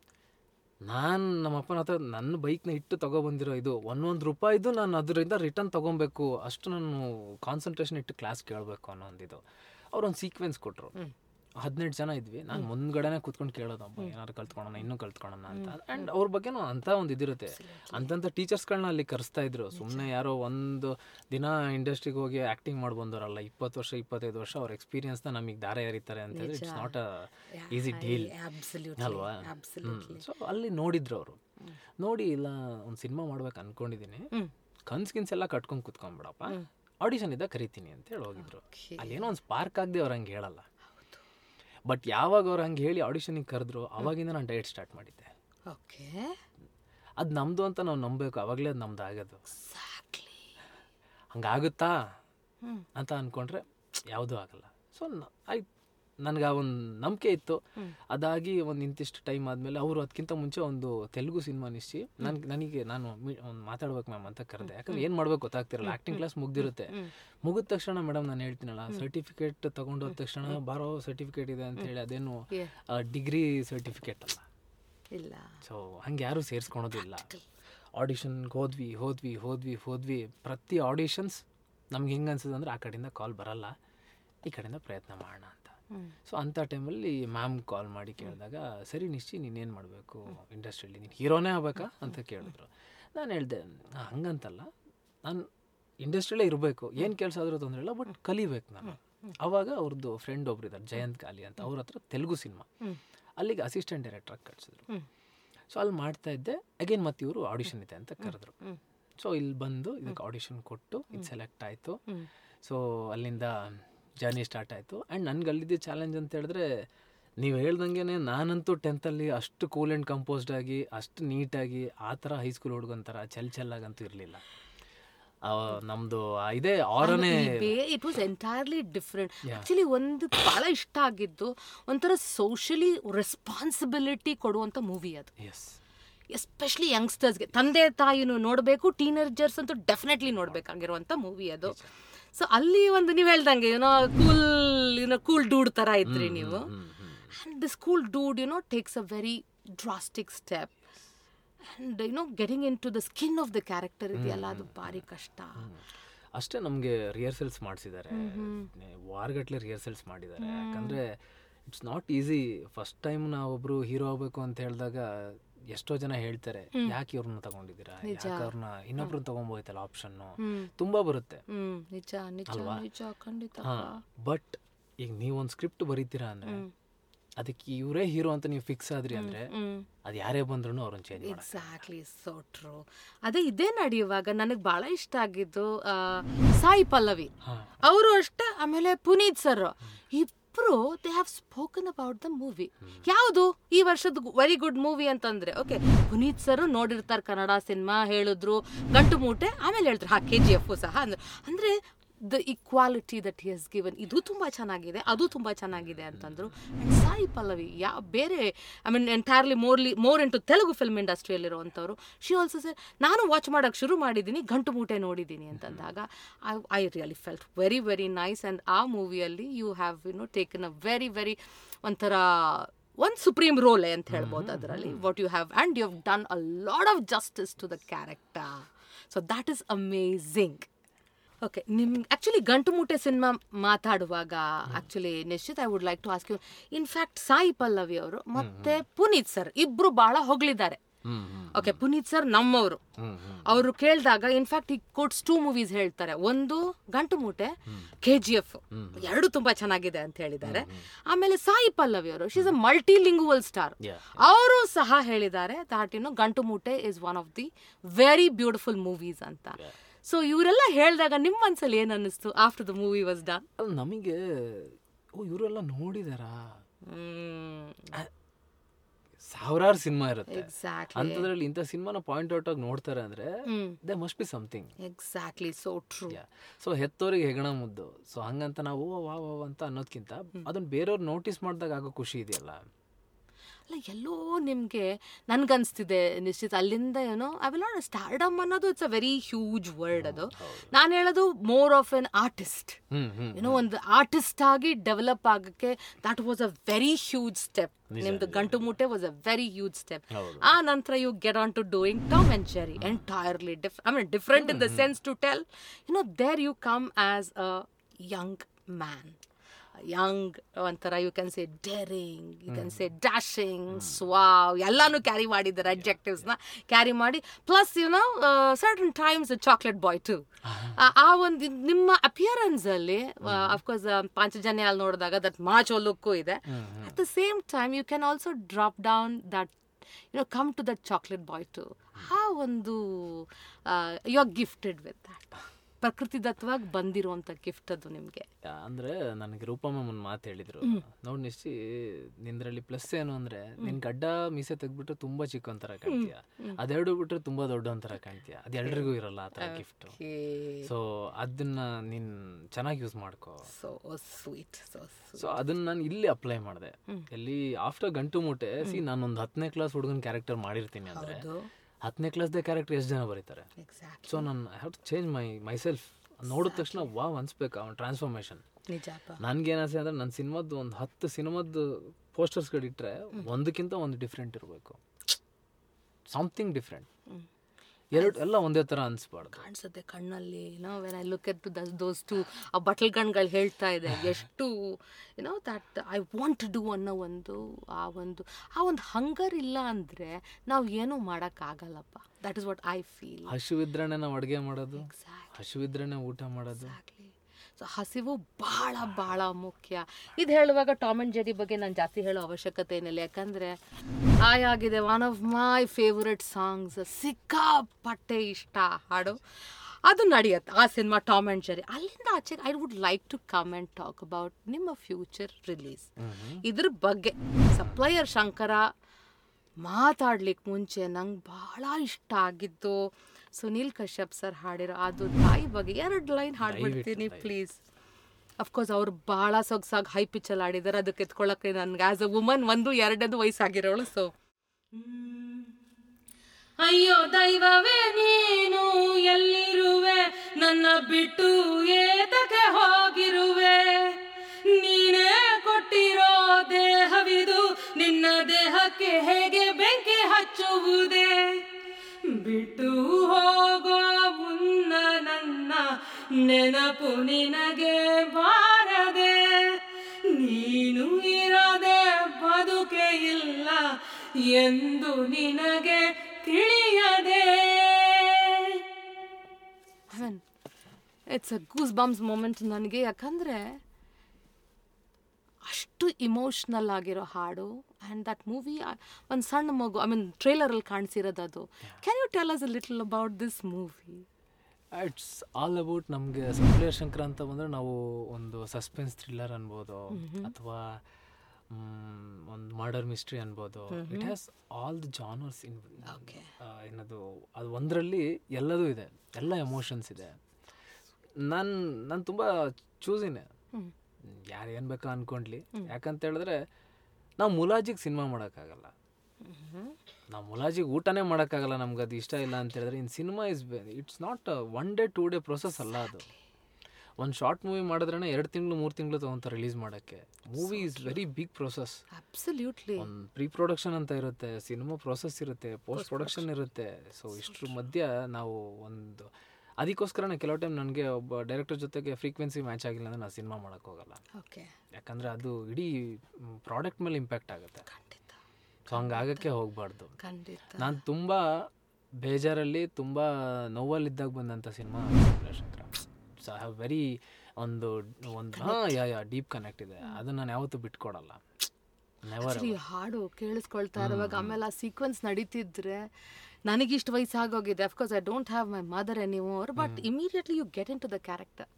ನಾನು ನಮ್ಮ ಅಪ್ಪನ ಹತ್ರ ನನ್ನ ಬೈಕ್ನ ಇಟ್ಟು ತೊಗೊಬಂದಿರೋ ಇದು ಒಂದೊಂದು ರೂಪಾಯಿದು ನಾನು ಅದರಿಂದ ರಿಟರ್ನ್ ತೊಗೊಬೇಕು ಅಷ್ಟು ನಾನು ಕಾನ್ಸಂಟ್ರೇಷನ್ ಇಟ್ಟು ಕ್ಲಾಸ್ ಕೇಳಬೇಕು ಅನ್ನೋ ಒಂದಿದು ಅವ್ರೊಂದು ಸೀಕ್ವೆನ್ಸ್ ಕೊಟ್ಟರು ಹದಿನೆಂಟು ಜನ ಇದ್ವಿ ನಾನು ಮುಂದ್ಗಡೆನೆ ಕೂತ್ಕೊಂಡು ಕೇಳೋದಮ್ಮ ಏನಾದ್ರು ಕಲ್ತ್ಕೊಳ್ಳೋಣ ಇನ್ನೂ ಕಲ್ತ್ಕೊಳ್ಳೋಣ ಅಂತ ಆ್ಯಂಡ್ ಅವ್ರ ಬಗ್ಗೆನೂ ಅಂತ ಒಂದು ಇದಿರುತ್ತೆ ಅಂತಂತ ಟೀಚರ್ಸ್ಗಳನ್ನ ಅಲ್ಲಿ ಕರೆಸ್ತಾ ಇದ್ರು ಸುಮ್ಮನೆ ಯಾರೋ ಒಂದು ದಿನ ಇಂಡಸ್ಟ್ರಿಗೆ ಹೋಗಿ ಆ್ಯಕ್ಟಿಂಗ್ ಮಾಡಿ ಬಂದವರಲ್ಲ ಇಪ್ಪತ್ತು ವರ್ಷ ಇಪ್ಪತ್ತೈದು ವರ್ಷ ಅವ್ರ ಎಕ್ಸ್ಪೀರಿಯನ್ಸ್ನ ನಮಗೆ ದಾರ ಎರಿತಾರೆ ಅಂತ ಹೇಳಿದ್ರೆ it's not a easy deal absolutely ಅಲ್ವಾ ಅಬ್ಸಲ್ಯೂಟ್ಲಿ ಸೊ ಅಲ್ಲಿ ನೋಡಿದ್ರು ಅವರು ನೋಡಿ ಇಲ್ಲ ಒಂದು ಸಿನಿಮಾ ಮಾಡ್ಬೇಕು ಅನ್ಕೊಂಡಿದ್ದೀನಿ ಹ್ಮ್ ಕನ್ಸ್ ಗಿನ್ಸ್ ಎಲ್ಲ ಕಟ್ಕೊಂಡು ಕುತ್ಕೊಂಡ್ಬಿಡಪ್ಪ ಆಡಿಷನ್ ಇದ್ದಾಗ ಕರಿತೀನಿ ಅಂತ ಹೇಳಿ ಹೋಗಿದ್ರು Okay. ಅಲ್ಲೇನೋ ಒಂದು ಸ್ಪಾರ್ಕ್ ಆಗದೆ ಅವ್ರು ಹಂಗೆ ಹೇಳಲ್ಲ ಬಟ್ ಯಾವಾಗ ಅವ್ರು ಹಂಗೆ ಹೇಳಿ ಆಡಿಷನಿಗೆ ಕರೆದ್ರು ಅವಾಗಿಂದ ನಾನು ಡಯಟ್ ಸ್ಟಾರ್ಟ್ ಮಾಡಿದ್ದೆ ಓಕೆ ಅದು ನಮ್ಮದು ಅಂತ ನಾವು ನಂಬಬೇಕು ಅವಾಗಲೇ ಅದು ನಮ್ದು ಆಗೋದು ಎಕ್ಸಾಕ್ಟ್ಲಿ ಹಂಗಾಗುತ್ತಾ ಹ್ಮ್. ಅಂತ ಅಂದ್ಕೊಂಡ್ರೆ ಯಾವುದೂ ಆಗಲ್ಲ ಸೊ ಆಯ್ತು ನನಗೆ ಆ ಒಂದು ನಂಬಿಕೆ ಇತ್ತು ಅದಾಗಿ ಒಂದು ಇಂತಿಷ್ಟು ಟೈಮ್ ಆದಮೇಲೆ ಅವರು ಅದಕ್ಕಿಂತ ಮುಂಚೆ ಒಂದು ತೆಲುಗು ಸಿನಿಮಾ ನಿಶ್ಚಿ ನನ್ ನನಗೆ ನಾನು ಮಿ- ಒಂದು ಮಾತಾಡ್ಬೇಕು ಮ್ಯಾಮ್ ಅಂತ ಕರೆದೆ ಯಾಕಂದ್ರೆ ಏನು ಮಾಡ್ಬೇಕು ಗೊತ್ತಾಗ್ತಿರಲ್ಲ ಆ್ಯಕ್ಟಿಂಗ್ ಕ್ಲಾಸ್ ಮುಗ್ದಿರುತ್ತೆ ಮುಗಿದ ತಕ್ಷಣ ಮೇಡಮ್ ನಾನು ಹೇಳ್ತೀನಲ್ಲ ಸರ್ಟಿಫಿಕೇಟ್ ತಗೊಂಡೋದ ತಕ್ಷಣ ಬಾರೋ ಸರ್ಟಿಫಿಕೇಟ್ ಇದೆ ಅಂತ ಹೇಳಿ ಅದೇನು Yeah. ಡಿಗ್ರಿ ಸರ್ಟಿಫಿಕೇಟ್ ಅಲ್ಲ ಇಲ್ಲ ಸೊ ಹಂಗೆ ಯಾರೂ ಸೇರಿಸ್ಕೊಳೋದಿಲ್ಲ ಆಡಿಷನ್ಗೆ ಹೋದ್ವಿ ಹೋದ್ವಿ ಹೋದ್ವಿ ಹೋದ್ವಿ ಪ್ರತಿ ಆಡಿಷನ್ಸ್ ನಮ್ಗೆ ಹೆಂಗೆ ಅನ್ಸುತ್ತೆ ಅಂದರೆ ಆ ಕಡೆಯಿಂದ ಕಾಲ್ ಬರಲ್ಲ ಈ ಕಡೆಯಿಂದ ಪ್ರಯತ್ನ ಮಾಡೋಣ ಅಂತ ಹ್ಮ್. ಸೊ ಅಂಥ ಟೈಮಲ್ಲಿ ಮ್ಯಾಮ್ ಕಾಲ್ ಮಾಡಿ ಕೇಳಿದಾಗ ಸರಿ ನಿಶ್ಚಿ ನೀನೇನು ಮಾಡಬೇಕು ಇಂಡಸ್ಟ್ರಿಯಲ್ಲಿ ನೀನು ಹೀರೋನೇ ಆಗ್ಬೇಕಾ ಅಂತ ಕೇಳಿದ್ರು ನಾನು ಹೇಳಿದೆ ಹಂಗಂತಲ್ಲ ನಾನು ಇಂಡಸ್ಟ್ರಿಯಲ್ಲೇ ಇರಬೇಕು ಏನು ಕೆಲಸ ಆದರೂ ತೊಂದರೆ ಇಲ್ಲ ಬಟ್ ಕಲಿಬೇಕು ನಾನು ಅವಾಗ ಅವ್ರದ್ದು ಫ್ರೆಂಡ್ ಒಬ್ರು ಇದ್ದಾರೆ ಜಯಂತ್ ಕಾಲಿ ಅಂತ ಅವ್ರ ಹತ್ರ ತೆಲುಗು ಸಿನಿಮಾ ಅಲ್ಲಿಗೆ ಅಸಿಸ್ಟೆಂಟ್ ಡೈರೆಕ್ಟ್ರಾಗಿ ಕಳಿಸಿದ್ರು ಹ್ಮ್. ಸೊ ಅಲ್ಲಿ ಮಾಡ್ತಾ ಇದ್ದೆ ಅಗೇನ್ ಮತ್ತೆ ಇವರು ಆಡಿಷನ್ ಇದೆ ಅಂತ ಕರೆದ್ರು ಹ್ಮ್. ಸೊ ಇಲ್ಲಿ ಬಂದು ಇದಕ್ಕೆ ಆಡಿಷನ್ ಕೊಟ್ಟು ಇದು ಸೆಲೆಕ್ಟ್ ಆಯಿತು ಹ್ಮ್. ಸೊ ಅಲ್ಲಿಂದ ಜರ್ನಿ ಸ್ಟಾರ್ಟ್ ಆಯಿತು ಆ್ಯಂಡ್ ನನಗೆ ಅಲ್ಲಿದ್ದ ಚಾಲೆಂಜ್ ಅಂತ ಹೇಳಿದ್ರೆ ನೀವು ಹೇಳ್ದಂಗೆ ನಾನಂತೂ ಟೆಂತಲ್ಲಿ ಅಷ್ಟು ಕೂಲ್ ಆ್ಯಂಡ್ ಕಂಪೋಸ್ಡ್ ಆಗಿ ಅಷ್ಟು ನೀಟಾಗಿ ಆ ಥರ ಹೈಸ್ಕೂಲ್ ಹುಡುಗಂತರ ಚೆಲ್ ಚೆಲ್ಲಾಗಂತೂ ಇರಲಿಲ್ಲ ನಮ್ಮದು ಇದೇ ಆರನೇ it was entirely different actually ಒಂದು ಬಹಳ ಇಷ್ಟ ಆಗಿದ್ದು ಒಂಥರ ಸೋಷಲಿ ರೆಸ್ಪಾನ್ಸಿಬಿಲಿಟಿ ಕೊಡುವಂತ ಮೂವಿ ಅದು ಎಸ್ ಎಸ್ಪೆಷಲಿ ಯಂಗ್ಸ್ಟರ್ಸ್ಗೆ ತಂದೆ ತಾಯಿನೂ ನೋಡಬೇಕು ಟೀನೇಜರ್ಸ್ ಅಂತೂ ಡೆಫಿನೆಟ್ಲಿ ನೋಡ್ಬೇಕಾಗಿರುವಂತ ಮೂವಿ ಅದು ಸೊ ಅಲ್ಲಿ ಒಂದು ನೀವು ಹೇಳ್ದಂಗೆ ಏನೋ ಕೂಲ್ ಏನೋ ಕೂಲ್ ಡೂಡ್ ತರ ಇದ್ರಿ ನೀವು and this cool dude you know takes a very drastic step and you know getting into the skin of the character ಇದೆಯಲ್ಲ ಅದು ಭಾರಿ ಕಷ್ಟ ಅಷ್ಟೇ ನಮಗೆ ರಿಹರ್ಸಲ್ಸ್ ಮಾಡಿಸಿದ್ದಾರೆ ವಾರಗಟ್ಲೆ ರಿಹರ್ಸಲ್ಸ್ ಮಾಡಿದ್ದಾರೆ ಯಾಕಂದರೆ it's not easy first time ನಾವೊಬ್ರು ಹೀರೋ ಆಗಬೇಕು ಅಂತ ಹೇಳಿದಾಗ ಎಷ್ಟೋ ಜನ ಹೇಳ್ತಾರೆ ಯಾಕೆ ಇವ್ರನ್ನ ತಗೊಂಡಿದ್ದೀರಾ ಯಾಕೆ ಅವ್ರನ್ನ ಇನ್ನೊಬ್ರನ್ನ ತಗೊಂಬೋಯ್ತಲ್ಲ ಆಪ್ಷನ್ನು ತುಂಬಾ ಬರುತ್ತೆ ಹ್ಮ್ ನಿಜ ನಿಜ ನಿಜ ಖಂಡಿತ ಹಾ ಬಟ್ ಈಗ ನೀವು ಒಂದು ಸ್ಕ್ರಿಪ್ಟ್ ಬರೀತೀರಾ ಅಂದ್ರೆ ಅದಕ್ಕೆ ಇವರೇ ಹೀರೋ ಅಂತ ನೀವು ಫಿಕ್ಸ್ ಆದ್ರಿ ಅಂದ್ರೆ ಹ್ಮ್ ಅದು ಯಾರೇ ಬಂದ್ರು ಅವ್ರನ್ನ ಚೇಂಜ್ ಮಾಡಿ ಎಕ್ಸಾಕ್ಟ್ಲಿ ಸೋ ಟ್ರೂ ಅದೇ ಇದೇ ನಡೆಯುವಾಗ ನನಗೆ ಬಹಳ ಇಷ್ಟ ಆಗಿದ್ದು ಆ, ಸಾಯಿ ಪಲ್ಲವಿ ಅವರು ಅಷ್ಟೇ ಆಮೇಲೆ ಪುನೀತ್ ಸರ್ ಇಬ್ರು they have spoken about the movie ಯಾವುದು ಈ ವರ್ಷದ ವೆರಿ ಗುಡ್ ಮೂವಿ ಅಂತಂದ್ರೆ ಓಕೆ ಪುನೀತ್ ಸರ್ ನೋಡಿರ್ತಾರೆ ಕನ್ನಡ ಸಿನಿಮಾ ಹೇಳಿದ್ರು ಗಂಟು ಮೂಟೆ ಆಮೇಲೆ ಹೇಳ್ತಾರೆ ಹಾ ಕೆ ಜಿ ಎಫ್ ಸಹ ಅಂದ್ರೆ ಅಂದ್ರೆ ದ ಇಕ್ವಾಲಿಟಿ ದಟ್ ಹಿ ಹಸ್ ಗಿವನ್ ಇದು ತುಂಬ ಚೆನ್ನಾಗಿದೆ ಅದು ತುಂಬ ಚೆನ್ನಾಗಿದೆ ಅಂತಂದ್ರು ಆ್ಯಂಡ್ ಸಾಯಿ ಪಲ್ಲವಿ ಯಾ ಬೇರೆ I mean entirely morely more into Telugu film ಇಂಡಸ್ಟ್ರಿಯಲ್ಲಿರುವಂಥವ್ರು ಶಿ ಆಲ್ಸೋ ಸರ್ ನಾನು ವಾಚ್ ಮಾಡೋಕ್ಕೆ ಶುರು ಮಾಡಿದ್ದೀನಿ ಗಂಟು ಮೂಟೆ ನೋಡಿದ್ದೀನಿ ಅಂತಂದಾಗ I I really felt very very nice and ಆ ಮೂವಿಯಲ್ಲಿ you have you know taken a very very ಒಂಥರ ಒಂದು ಸುಪ್ರೀಂ ರೋಲೆ ಅಂತ ಹೇಳ್ಬೋದು ಅದರಲ್ಲಿ what you have and you have done a lot of justice to the character so that is amazing okay ನಿಮ್ actually Gantu Moote cinema ಮಾತಾಡುವಾಗ actually Nishchith I would like to ask you in fact Sai Pallavi ಅವರು ಮತ್ತೆ Puneeth sir ಇಬ್ರು ಬಹಳ ಹೊಗಳಿದ್ದಾರೆ ಹ್ಮ್ ಹ್ಮ್ ಓಕೆ ಪುನೀತ್ ಸರ್ ನಮ್ಮವರು ಹ್ಮ್ ಹ್ಮ್ ಅವರು ಕೇಳಿದಾಗ ಇನ್ಫ್ಯಾಕ್ಟ್ ಈ ಕೋಟ್ಸ್ ಟೂ ಮೂವೀಸ್ ಹೇಳ್ತಾರೆ ಒಂದು ಗಂಟು ಮೂಟೆ ಕೆ ಜಿ ಎಫ್ ಎರಡು ತುಂಬಾ ಚೆನ್ನಾಗಿದೆ ಅಂತ ಹೇಳಿದ್ದಾರೆ ಆಮೇಲೆ ಸಾಯಿ ಪಲ್ಲವಿ ಅವರು she's a multilingual star Yeah. ಅವರು ಸಹ ಹೇಳಿದ್ದಾರೆ ದಾಟ್ ಇನ್ನು Gantu Moote is one of the very beautiful movies ಅಂತ ಸೊ ಇವರೆಲ್ಲ ಹೇಳಿದಾಗ ನಿಮ್ಮ ಮನ್ಸಲ್ಲಿ ಏನ್ ಅನ್ನಿಸ್ತು after the movie was done ಅದು ನಮಗೆ ಓ ಇವರೆಲ್ಲ ನೋಡಿದಾರಾ ಸಾವಿರಾರು ಸಿನಿಮಾ ಇರುತ್ತೆ ಎಕ್ಸಾಕ್ಟ್ಲಿ ಅಂಥದ್ರಲ್ಲಿ ಇಂಥ ಸಿನಿಮಾನ ಪಾಯಿಂಟ್ ಔಟ್ ಆಗಿ ನೋಡ್ತಾರೆ ಅಂದ್ರೆ they must be something exactly so true so ಹೆತ್ತೋರಿಗೆ ಹೆಗಣ ಮುದ್ದು ಸೊ ಹಂಗಂತ ನಾವು ಓ ವಾ ವಾ ವಾ ಅಂತ ಅನ್ನೋದ್ಕಿಂತ ಅದನ್ನ ಬೇರೆಯವ್ರು ನೋಟಿಸ್ ಮಾಡಿದಾಗ ಆಗೋ ಖುಷಿ ಇದೆಯಲ್ಲ ಅಲ್ಲ ಎಲ್ಲೋ ನಿಮಗೆ ನನ್ಗನ್ಸ್ತಿದೆ ನಿಶ್ಚಿತ ಅಲ್ಲಿಂದ ಏನೋ ಐ ವಿಲ್ ನಾಟ್ ಸ್ಟಾರ್ಡಮ್ ಅನ್ನೋದು it's a very huge word ಅದು ನಾನು ಹೇಳೋದು ಮೋರ್ ಆಫ್ ಎನ್ ಆರ್ಟಿಸ್ಟ್ ಹ್ಮ್ ಹ್ಮ್ ಏನೋ ಒಂದು ಆರ್ಟಿಸ್ಟ್ ಆಗಿ ಡೆವಲಪ್ ಆಗಕ್ಕೆ that was a very huge step ನಿಮ್ದು Gantu Moote was a very huge step ಹೌದು. ಆ ನಂತರ you get on to doing Tom and Jerry entirely diff I mean different in the sense to tell you know there you come as a young man young ಒಂಥರ you can say daring you can say dashing swag ಎಲ್ಲಾನು carry ಮಾಡಿದ್ದಾರೆ ಅಬ್ಜೆಕ್ಟಿವ್ಸ್ನ carry ಮಾಡಿ plus you know certain times chocolate boy to ಆ ಒಂದು ನಿಮ್ಮ appearance ಅಲ್ಲಿ of course Panchajanya ಅಲ್ಲಿ ನೋಡಿದಾಗ ದಟ್ ಮಾಚೋ ಲುಕ್ಕು ಇದೆ at the same time you can also drop down that you know come to that chocolate boy to ಆ ಒಂದು you are gifted with that ಪ್ರಕೃತಿದತ್ತವಾಗಿ ಬಂದಿರುವಂಥ ಗಿಫ್ಟ್ ಅದು ನಿಮಗೆ ಅಂದ್ರೆ ನನಗೆ ರೂಪಮ್ಮ ಒಂದು ಮಾತು ಹೇಳಿದ್ರು ನೋಡ್ ನಿಶ್ಚಿ ನಿಂದ್ರಲ್ಲಿ ಪ್ಲಸ್ ಏನು ಅಂದ್ರೆ ನಿನ್ ಗಡ್ಡ ಮೀಸೆ ತೆಗ್ದ್ಬಿಟ್ರೆ ತುಂಬಾ ಚಿಕ್ಕ ಒಂಥರ ಕಾಣ್ತೀಯ ಅದೆರಡು ಬಿಟ್ರೆ ತುಂಬಾ ದೊಡ್ಡ ಒಂಥರ ಕಾಣ್ತೀಯ ಅದು ಎಲ್ರಿಗೂ ಇರಲ್ಲ ಆ ಥರ ಗಿಫ್ಟ್ ಸೊ ಅದನ್ನ ನೀನ್ ಚೆನ್ನಾಗಿ ಯೂಸ್ ಮಾಡ್ಕೋ ಸೊ ಸ್ವೀಟ್ ಸೊ ಸೊ ಅದನ್ನ ನಾನು ಇಲ್ಲಿ ಅಪ್ಲೈ ಮಾಡಿದೆ ಎಲ್ಲಿ ಆಫ್ಟರ್ ಗಂಟು ಮೂಟೆ ಸಿ ನಾನೊಂದು ಹತ್ತನೇ ಕ್ಲಾಸ್ ಹುಡುಗನ ಕ್ಯಾರೆಕ್ಟರ್ ಮಾಡಿರ್ತೀನಿ ಅಂದ್ರೆ ಹೌದು ಹತ್ತನೇ ಕ್ಲಾಸ್ದೇ ಕ್ಯಾರೆಕ್ಟರ್ ಎಷ್ಟು ಜನ ಬರೀತಾರೆ ಎಕ್ಸಾಕ್ಟ್ ಸೊ ನಾನು have to change my myself ನೋಡಿದ ತಕ್ಷಣ ವಾವ್ ಅನ್ಸ್ಬೇಕು ಅವ್ನ ಟ್ರಾನ್ಸ್ಫಾರ್ಮೇಶನ್ ನಿಜಪ್ಪ ನನ್ಗೆ ಏನಾಸೆ ಅಂದ್ರೆ ನನ್ನ ಸಿನಿಮಾದ್ದು ಒಂದು ಹತ್ತು ಸಿನಿಮಾದ್ದು ಪೋಸ್ಟರ್ಸ್ಗಳು ಇಟ್ಟರೆ ಒಂದಕ್ಕಿಂತ ಒಂದು ಡಿಫ್ರೆಂಟ್ ಇರಬೇಕು ಸಮಥಿಂಗ್ ಡಿಫ್ರೆಂಟ್ ಎರಡು ಎಲ್ಲ ಒಂದೇ ಥರ ಅನ್ಸ್ಬಾರ್ದು ಕಾಣಿಸುತ್ತೆ ಕಣ್ಣಲ್ಲಿ ಏನೋ when I look at thus those to ಆ ಬಟಲ್ ಗಣ್ಗಳು ಹೇಳ್ತಾ ಇದೆ ಎಷ್ಟು ಏನೋ that I want to do ಅನ್ನೋ ಒಂದು ಆ ಒಂದು ಆ ಒಂದು ಹಂಗರ್ ಇಲ್ಲ ಅಂದರೆ ನಾವು ಏನೂ ಮಾಡೋಕ್ಕಾಗಲ್ಲಪ್ಪ that is what I feel ಹಸಿವಿದ್ರೇನೆ ನಾವು ಅಡುಗೆ ಮಾಡೋದು ಎಕ್ಸಾಕ್ಟ್ ಹಸಿವಿದ್ರೇನೆ ಊಟ ಮಾಡೋದು ಎಕ್ಸಾಕ್ಟ್ಲಿ ಸೊ ಹಸಿವು ಭಾಳ ಭಾಳ ಮುಖ್ಯ ಇದು ಹೇಳುವಾಗ ಟಾಮ್ ಆ್ಯಂಡ್ ಜೆರಿ ಬಗ್ಗೆ ನಾನು ಜಾಸ್ತಿ ಹೇಳೋ ಅವಶ್ಯಕತೆ ಏನಿಲ್ಲ ಯಾಕಂದರೆ ಆಯಾಗಿದೆ one of my favourite songs ಸಿಕ್ಕಾಪಟ್ಟೆ ಇಷ್ಟ ಹಾಡು ಅದು ನಡೆಯುತ್ತೆ ಆ ಸಿನಿಮಾ ಟಾಮ್ ಆ್ಯಂಡ್ ಜೆರಿ ಅಲ್ಲಿಂದ ಆಚೆಗೆ I would like to come and talk about ನಿಮ್ಮ ಫ್ಯೂಚರ್ ರಿಲೀಸ್ ಇದ್ರ ಬಗ್ಗೆ ಸಪ್ಲೈಯರ್ ಶಂಕರ ಮಾತಾಡ್ಲಿಕ್ಕೆ ಮುಂಚೆ ನಂಗೆ ಭಾಳ ಇಷ್ಟ ಆಗಿದ್ದು ಸುನೀಲ್ ಕಶ್ಯಪ್ ಸರ್ ಹಾಡಿರೋ ಅದು ತಾಯಿ ಬಗ್ಗೆ ಎರಡು ಲೈನ್ ಹಾಡ್ಬಿಡ್ತೀನಿ ಪ್ಲೀಸ್ ಅಫ್ಕೋರ್ಸ್ ಅವ್ರು ಭಾಳ ಸೊಗಸಾಗಿ ಹೈ ಪಿಚ್ಚಲ್ಲಿ ಆಡಿದ್ದಾರೆ ಅದಕ್ಕೆ ಎತ್ಕೊಳ್ಳೋಕೆ ನನ್ಗೆ ಆಸ್ ಅ ವುಮನ್ ಒಂದು ಎರಡದು ವಯಸ್ಸಾಗಿರೋಳು ಸೊ ಅಯ್ಯೋ ದೈವವೇ ನೀನು ಎಲ್ಲಿರುವೆ ನನ್ನ ಬಿಟ್ಟು ಏತಕ್ಕೆ ಹೋಗಿರುವೆ ನೀನೇ ಕೊಟ್ಟಿರೋ ದೇಹವಿದು ನಿನ್ನ ದೇಹಕ್ಕೆ ಹೇಗೆ ಬೆಂಕಿ ಹಚ್ಚುವುದೇ ಬಿಟ್ಟು ಹೋಗೋ ಮುನ್ನ ನನ್ನ ನೆನಪು ನಿನಗೆ ಬಾರದೆ ನೀನು ಇರದೆ ಬದುಕೆ ಇಲ್ಲ ಎಂದು ನಿನಗೆ ತಿಳಿಯದೆ it's a goosebumps moment ನನಗೆ ಯಾಕಂದರೆ ಅಷ್ಟು ಇಮೋಷ್ನಲ್ ಆಗಿರೋ ಹಾಡು ಆ್ಯಂಡ್ ದಟ್ ಮೂವಿ ಒಂದು ಸಣ್ಣ ಮಗು ಐ ಮೀನ್ ಟ್ರೇಲರಲ್ಲಿ ಕಾಣಿಸಿರೋದು ಅದು can you tell us a little about this movie it's all about ನಮಗೆ ಸಪ್ಲೇರ್ ಶಂಕರ ಅಂತ ಬಂದರೆ ನಾವು ಒಂದು ಸಸ್ಪೆನ್ಸ್ ಥ್ರಿಲ್ಲರ್ ಅನ್ಬೋದು ಅಥವಾ ಒಂದು ಮರ್ಡರ್ ಮಿಸ್ಟ್ರಿ ಅನ್ಬೋದು it has all the genres in Okay. ಏನದು ಅದು ಒಂದರಲ್ಲಿ ಎಲ್ಲದೂ ಇದೆ ಎಲ್ಲ ಎಮೋಷನ್ಸ್ ಇದೆ ನಾನು ನಾನು ತುಂಬ ಚೂಸಿನೇ ಯಾರು ಏನು ಬೇಕೋ ಅನ್ಕೊಂಡ್ಲಿ ಯಾಕಂತ ಹೇಳಿದ್ರೆ ನಾವು ಮುಲಾಜಿಗೆ ಸಿನಿಮಾ ಮಾಡೋಕ್ಕಾಗಲ್ಲ ನಾವು ಮುಲಾಜಿಗೆ ಊಟನೇ ಮಾಡೋಕ್ಕಾಗಲ್ಲ ನಮ್ಗೆ ಅದು ಇಷ್ಟ ಇಲ್ಲ ಅಂತ ಹೇಳಿದ್ರೆ in cinema is it's not one day two day process ಅಲ್ಲ ಅದು ಒಂದು ಶಾರ್ಟ್ ಮೂವಿ ಮಾಡಿದ್ರೇ ಎರಡು ತಿಂಗಳು ಮೂರು ತಿಂಗಳು ತೊಗೊಂತಾರೆ ರಿಲೀಸ್ ಮಾಡೋಕ್ಕೆ movie is very big process absolutely ಒಂದು ಪ್ರೀ ಪ್ರೊಡಕ್ಷನ್ ಅಂತ ಇರುತ್ತೆ ಸಿನಿಮಾ ಪ್ರೊಸೆಸ್ ಇರುತ್ತೆ ಪೋಸ್ಟ್ ಪ್ರೊಡಕ್ಷನ್ ಇರುತ್ತೆ ಸೊ ಇಷ್ಟ್ರ ಮಧ್ಯ ನಾವು ಒಂದು ಅದಕ್ಕೋಸ್ಕರನೇ ಕೆಲವು ಟೈಮ್ ನನಗೆ ಒಬ್ಬ ಡೈರೆಕ್ಟರ್ ಜೊತೆಗೆ ಫ್ರೀಕ್ವೆನ್ಸಿ ಮ್ಯಾಚ್ ಆಗಿಲ್ಲ ಅಂದರೆ ನಾನು ಸಿನಿಮಾ ಮಾಡೋಕ್ಕೆ ಹೋಗಲ್ಲ ಓಕೆ ಯಾಕಂದರೆ ಅದು ಇಡೀ ಪ್ರಾಡಕ್ಟ್ ಮೇಲೆ ಇಂಪ್ಯಾಕ್ಟ್ ಆಗುತ್ತೆ ಖಂಡಿತ ಸೊ ಹಂಗಾಗಕ್ಕೆ ಹೋಗಬಾರ್ದು ಖಂಡಿತ ನಾನು ತುಂಬ ಬೇಜಾರಲ್ಲಿ ತುಂಬ ನೋವಲ್ಲಿದ್ದಾಗ ಬಂದಂಥ cinema Shankara so I have very ಒಂದು ಒಂದು ಹಾಂ ಯಾ ಯಾ ಡೀಪ್ ಕನೆಕ್ಟ್ ಇದೆ ಅದನ್ನು ನಾನು ಯಾವತ್ತೂ ಬಿಟ್ಕೊಡಲ್ಲ ನೆವರ್ ಈ ಹಾಡು ಕೇಳಿಸ್ಕೊಳ್ತಾ ಇರುವಾಗ ಆಮೇಲೆ ಆ ಸೀಕ್ವೆನ್ಸ್ ನಡೀತಿದ್ರೆ ನನಗಿಷ್ಟು ವಯಸ್ಸಾಗೋಗಿದೆ of course I don't have my mother any more but immediately you get into the character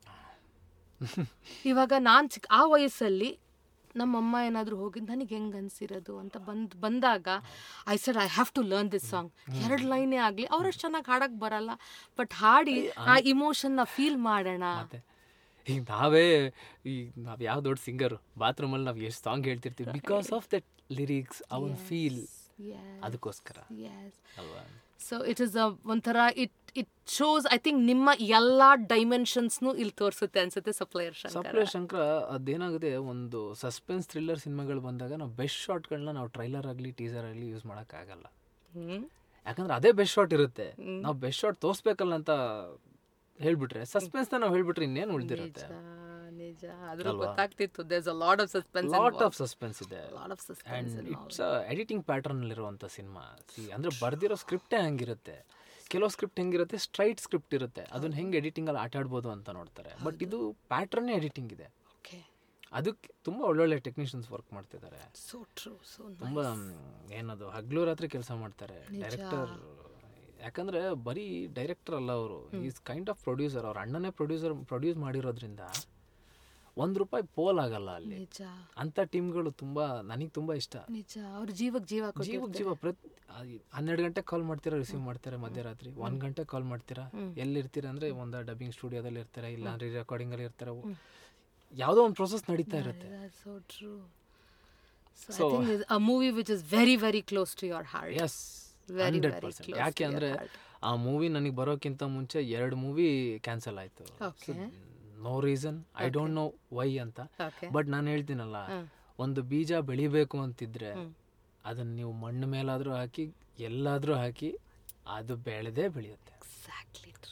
ಇವಾಗ ನಾನು ಚಿಕ್ಕ ಆ ವಯಸ್ಸಲ್ಲಿ ನಮ್ಮಮ್ಮ ಏನಾದರೂ ಹೋಗಿ ನನಗೆ ಹೆಂಗೆ ಅನ್ಸಿರೋದು ಅಂತ ಬಂದ್ ಬಂದಾಗ I said I have to learn this song ಎರಡು ಲೈನೇ ಆಗಲಿ ಅವರಷ್ಟು ಚೆನ್ನಾಗಿ ಹಾಡಕ್ಕೆ ಬರಲ್ಲ ಬಟ್ ಹಾಡಿ ಆ ಇಮೋಷನ್ನ ಫೀಲ್ ಮಾಡೋಣ ಮತ್ತೆ ಈಗ ನಾವೇ ಈಗ ನಾವು ಯಾವ ದೊಡ್ಡ ಸಿಂಗರು ಬಾತ್ರೂಮಲ್ಲಿ ನಾವು ಎಷ್ಟು ಸಾಂಗ್ ಹೇಳ್ತಿರ್ತೀವಿ ಬಿಕಾಸ್ ಆಫ್ ದಟ್ ಲಿರಿಕ್ಸ್ ಅವನ್ ಫೀಲ್ ಅದಕ್ಕೋಸ್ಕರ Yes. ಅಲ್ವಾ ಸೊ ಇಟ್ ಇಸ್ ಅ ಒಂಥರ it it shows I think ನಿಮ್ಮ ಎಲ್ಲ ಡೈಮೆನ್ಷನ್ಸ್ನು ಇಲ್ಲಿ ತೋರಿಸುತ್ತೆ ಅನ್ಸುತ್ತೆ ಸಪ್ಲೈಯರ್ ಶಂಕರ್ ಸಪ್ಲೈ ಶಂಕರ ಅದೇನಾಗುತ್ತೆ ಒಂದು ಸಸ್ಪೆನ್ಸ್ ಥ್ರಿಲ್ಲರ್ ಸಿನಿಮಾಗಳು ಬಂದಾಗ ನಾವು ಬೆಸ್ಟ್ ಶಾಟ್ಗಳನ್ನ ನಾವು ಟ್ರೈಲರ್ ಆಗಲಿ ಟೀಸರ್ ಆಗಲಿ ಯೂಸ್ ಮಾಡೋಕ್ಕಾಗಲ್ಲ ಹ್ಮ್ ಯಾಕಂದ್ರೆ ಅದೇ ಬೆಸ್ಟ್ ಶಾಟ್ ಇರುತ್ತೆ ನಾವು ಬೆಸ್ಟ್ ಶಾಟ್ ತೋರಿಸ್ಬೇಕಲ್ಲ ಅಂತ ಹೇಳ್ಬಿಟ್ರೆ ಸಸ್ಪೆನ್ಸ್ನ ನಾವು ಹೇಳ್ಬಿಟ್ರೆ ಇನ್ನೇನು ಉಳಿದಿರುತ್ತೆ ನಿಜ ನಿಜ ಅದ್ರ ಗೊತ್ತಾಗ್ತಿತ್ತು there's a lot of suspense lot of suspense ಇದೆ lot of suspense and it's editing ಪ್ಯಾಟರ್ನಲ್ಲಿರುವಂಥ ಸಿನಿಮಾ ಸಿ ಅಂದರೆ ಬರ್ದಿರೋ ಸ್ಕ್ರಿಪ್ಟೇ ಹಂಗಿರುತ್ತೆ ಕೆಲವು ಸ್ಕ್ರಿಪ್ಟ್ ಹೆಂಗಿರುತ್ತೆ ಸ್ಟ್ರೈಟ್ ಸ್ಕ್ರಿಪ್ಟ್ ಇರುತ್ತೆ ಅದನ್ನ ಹೆಂಗೆ ಎಡಿಟಿಂಗಲ್ಲಿ ಆಟ ಆಡ್ಬೋದು ಅಂತ ನೋಡ್ತಾರೆ ಬಟ್ ಇದು ಪ್ಯಾಟ್ರನ್ನೇ ಎಡಿಟಿಂಗ್ ಇದೆ ಓಕೆ ಅದಕ್ಕೆ ತುಂಬ ಒಳ್ಳೊಳ್ಳೆ ಟೆಕ್ನಿಷಿಯನ್ಸ್ ವರ್ಕ್ ಮಾಡ್ತಿದ್ದಾರೆ ಸೋ ಟ್ರೂ ಸೋ ತುಂಬ ಏನದು ಹಗ್ಲು ರಾತ್ರಿ ಕೆಲಸ ಮಾಡ್ತಾರೆ ಡೈರೆಕ್ಟರ್ ಯಾಕಂದ್ರೆ ಬರೀ ಡೈರೆಕ್ಟರ್ ಅಲ್ಲ ಅವರು ಈಸ್ ಕೈಂಡ್ ಆಫ್ ಪ್ರೊಡ್ಯೂಸರ್ ಅವ್ರ ಅಣ್ಣನೇ ಪ್ರೊಡ್ಯೂಸರ್ ಪ್ರೊಡ್ಯೂಸ್ ಮಾಡಿರೋದ್ರಿಂದ ಒಂದು ರೂಪಾಯಿ ಪೋಲ್ ಆಗಲ್ಲ ಅಲ್ಲಿ ನಿಜ ಅಂತ ಟೀಮ್ಗಳು ತುಂಬಾ ನನಗೆ ತುಂಬಾ ಇಷ್ಟ ನಿಜ ಅವ್ರ ಜೀವಕ್ಕೆ ಜೀವ ಜೀವ ಕೊಟ್ಟಿರ್ತಾರೆ ಜೀವ ಪ್ರತಿ ಹನ್ನೆರಡು ಗಂಟೆ ಕಾಲ್ ಮಾಡ್ತೀರಾ ರಿಸೀವ್ ಮಾಡ್ತಾರೆ ಮಧ್ಯರಾತ್ರಿ ಒಂದ್ ಗಂಟೆ ಕಾಲ್ ಮಾಡ್ತೀರಾ ಎಲ್ಲಿರ್ತೀರಾ ಅಂದ್ರೆ ಒಂದು ಡಬ್ಬಿಂಗ್ ಸ್ಟುಡಿಯೋದಲ್ಲಿ ಇರ್ತಾರೆ ಇಲ್ಲ ರೀ ರೆಕಾರ್ಡಿಂಗ್ ಅಲ್ಲಿ ಇರ್ತಾರೆ ಯಾವುದೋ ಒಂದು ಪ್ರೊಸೆಸ್ ನಡೀತಾ ಇರುತ್ತೆ That's so true. So, I think it's a movie which is very, very close to your heart. Yes Very, hundred very percent close ಯಾಕೆ to your ಅಂದ್ರೆ heart. ಆ ಮೂವಿ ನನಗೆ ಬರೋಕ್ಕಿಂತ ಮುಂಚೆ ಎರಡು ಮೂವಿ ಕ್ಯಾನ್ಸಲ್ ಆಯ್ತು Okay. No reason I don't know why ಅಂತ Okay. But ನಾನು ಹೇಳ್ತೀನಲ್ಲ ಒಂದು ಬೀಜ ಬೆಳಿಬೇಕು ಅಂತಿದ್ರೆ ಅದನ್ನ ನೀವು ಮಣ್ಣು ಮೇಲಾದ್ರೂ ಹಾಕಿ ಎಲ್ಲಾದ್ರೂ ಹಾಕಿ ಅದು ಬೆಳೆದೇ ಬೆಳೆಯುತ್ತೆ Exactly true.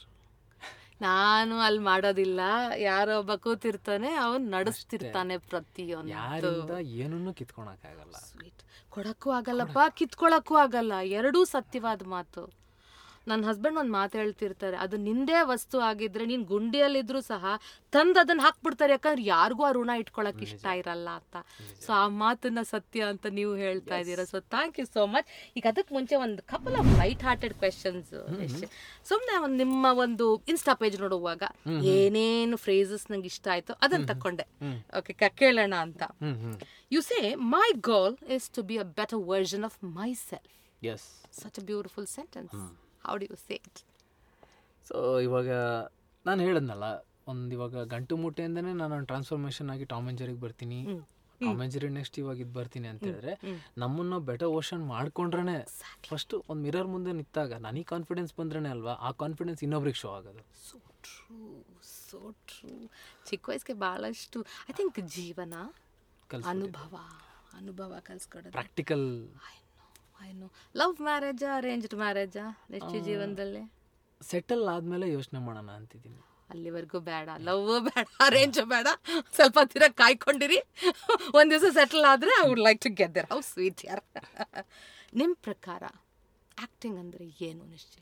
ನಾನು ಅಲ್ಲಿ ಮಾಡೋದಿಲ್ಲ ಯಾರೋ ಒಬ್ಬ ಕೂತಿರ್ತಾನೆ ಅವನ್ ನಡೆಸ್ತಿರ್ತಾನೆ ಪ್ರತಿಯೊಂದು ಯಾರಿಂದ ಏನನ್ನೂ ಕಿತ್ಕೊಳಕ್ಕಾಗಲ್ಲ ಸ್ವೀಟ್ ಕೊಡಕ್ಕೂ ಆಗಲ್ಲಪ್ಪ ಕಿತ್ಕೊಳಕ್ಕೂ ಆಗಲ್ಲ ಎರಡೂ ಸತ್ಯವಾದ ಮಾತು ನನ್ನ ಹಸ್ಬೆಂಡ್ ಒಂದು ಮಾತು ಹೇಳ್ತಿರ್ತಾರೆ ಅದು ನಿಂದೇ ವಸ್ತು ಆಗಿದ್ರೆ ನೀನ್ ಗುಂಡಿಯಲ್ಲಿದ್ರು ಸಹ ತಂದು ಅದನ್ನ ಹಾಕ್ಬಿಡ್ತಾರೆ ಯಾಕಂದ್ರೆ ಯಾರಿಗೂ ಆ ಋಣ ಇಟ್ಕೊಳಕ್ ಇಷ್ಟ ಇರಲ್ಲ ಅಂತ ಸೊ ಆ ಮಾತನ್ನ ಸತ್ಯ ಅಂತ ನೀವು ಹೇಳ್ತಾ ಇದ್ದೀರಾ so thank you so much ಈಗ ಅದಕ್ಕೆ ಮುಂಚೆ ಒಂದು couple of light hearted questions ಸುಮ್ಮನೆ ಒಂದು ನಿಮ್ಮ ಒಂದು ಇನ್ಸ್ಟಾ ಪೇಜ್ ನೋಡುವಾಗ ಏನೇನು ಫ್ರೇಸಸ್ ನಂಗೆ ಇಷ್ಟ ಆಯ್ತು ಅದನ್ನ ತಕೊಂಡೆ ಓಕೆ ಕೇಳೋಣ ಅಂತ ಹ್ಮ್ ಹ್ಮ್ You say, My goal is to be a better version of myself. Yes Such a beautiful sentence. How do you say it? So ಇವಾಗ ನಾನು ಹೇಳದ್ನಲ್ಲ ಒಂದು ಇವಾಗ ಗಂಟು ಮುಟ್ಟೆಯಿಂದನೇ ನಾನು ಟ್ರಾನ್ಸ್ಫಾರ್ಮೇಶನ್ ಆಗಿ ಟಾಮ್ ಅಂಡ್ ಜೆರಿಗೆ ಬರ್ತೀನಿ ಟಾಮ್ ಅಂಡ್ ಜೆರಿ ನೆಕ್ಸ್ಟ್ ಇವಾಗ ಇದು ಬರ್ತೀನಿ ಅಂತ ಹೇಳಿದ್ರೆ ನಮ್ಮನ್ನ ಬೆಟರ್ ಓಷನ್ ಮಾಡ್ಕೊಂಡ್ರೆ ಫಸ್ಟ್ ಒಂದು ಮಿರರ್ ಮುಂದೆ ನಿಂತಾಗ ನನಗೆ ಕಾನ್ಫಿಡೆನ್ಸ್ ಬಂದ್ರೇ ಅಲ್ವಾ ಆ ಕಾನ್ಫಿಡೆನ್ಸ್ ಇನ್ನೊಬ್ರಿಗೆ ಶೋ ಆಗೋದು So true. So true. ಚಿಕ್ಕ ವಯಸ್ಸಿಗೆ ಭಾಳಷ್ಟು ಐ ಥಿಂಕ್ ಜೀವನ ಕಲ್ಸ್ಕೊಟ್ಟಿದ್ದು. ಅನುಭವ ಅನುಭವ ಕಲ್ಸ್ಕೊಡೋದು practical I know I know love ಮ್ಯಾರೇಜಾ ಅರೇಂಜ್ಡ್ ಮ್ಯಾರೇಜಾ ನಿಶ್ಚಯ ಜೀವನದಲ್ಲಿ ಸೆಟಲ್ ಆದ್ಮೇಲೆ ಯೋಚನೆ ಮಾಡೋಣ ಅಂತಿದ್ದೀನಿ ಅಲ್ಲಿವರೆಗೂ ಬೇಡ ಲವ್ ಬೇಡ ಅರೇಂಜ್ ಬೇಡ ಸ್ವಲ್ಪ ದಿನ ಕಾಯ್ಕೊಂಡಿರಿ ಒಂದ್ ದಿವಸ ಸೆಟಲ್ ಆದ್ರೆ I would like to get there how sweet ಯಾರ್ ನಿಮ್ಮ ಪ್ರಕಾರ ಆಕ್ಟಿಂಗ್ ಅಂದ್ರೆ ಏನು ನಿಶ್ಚಯ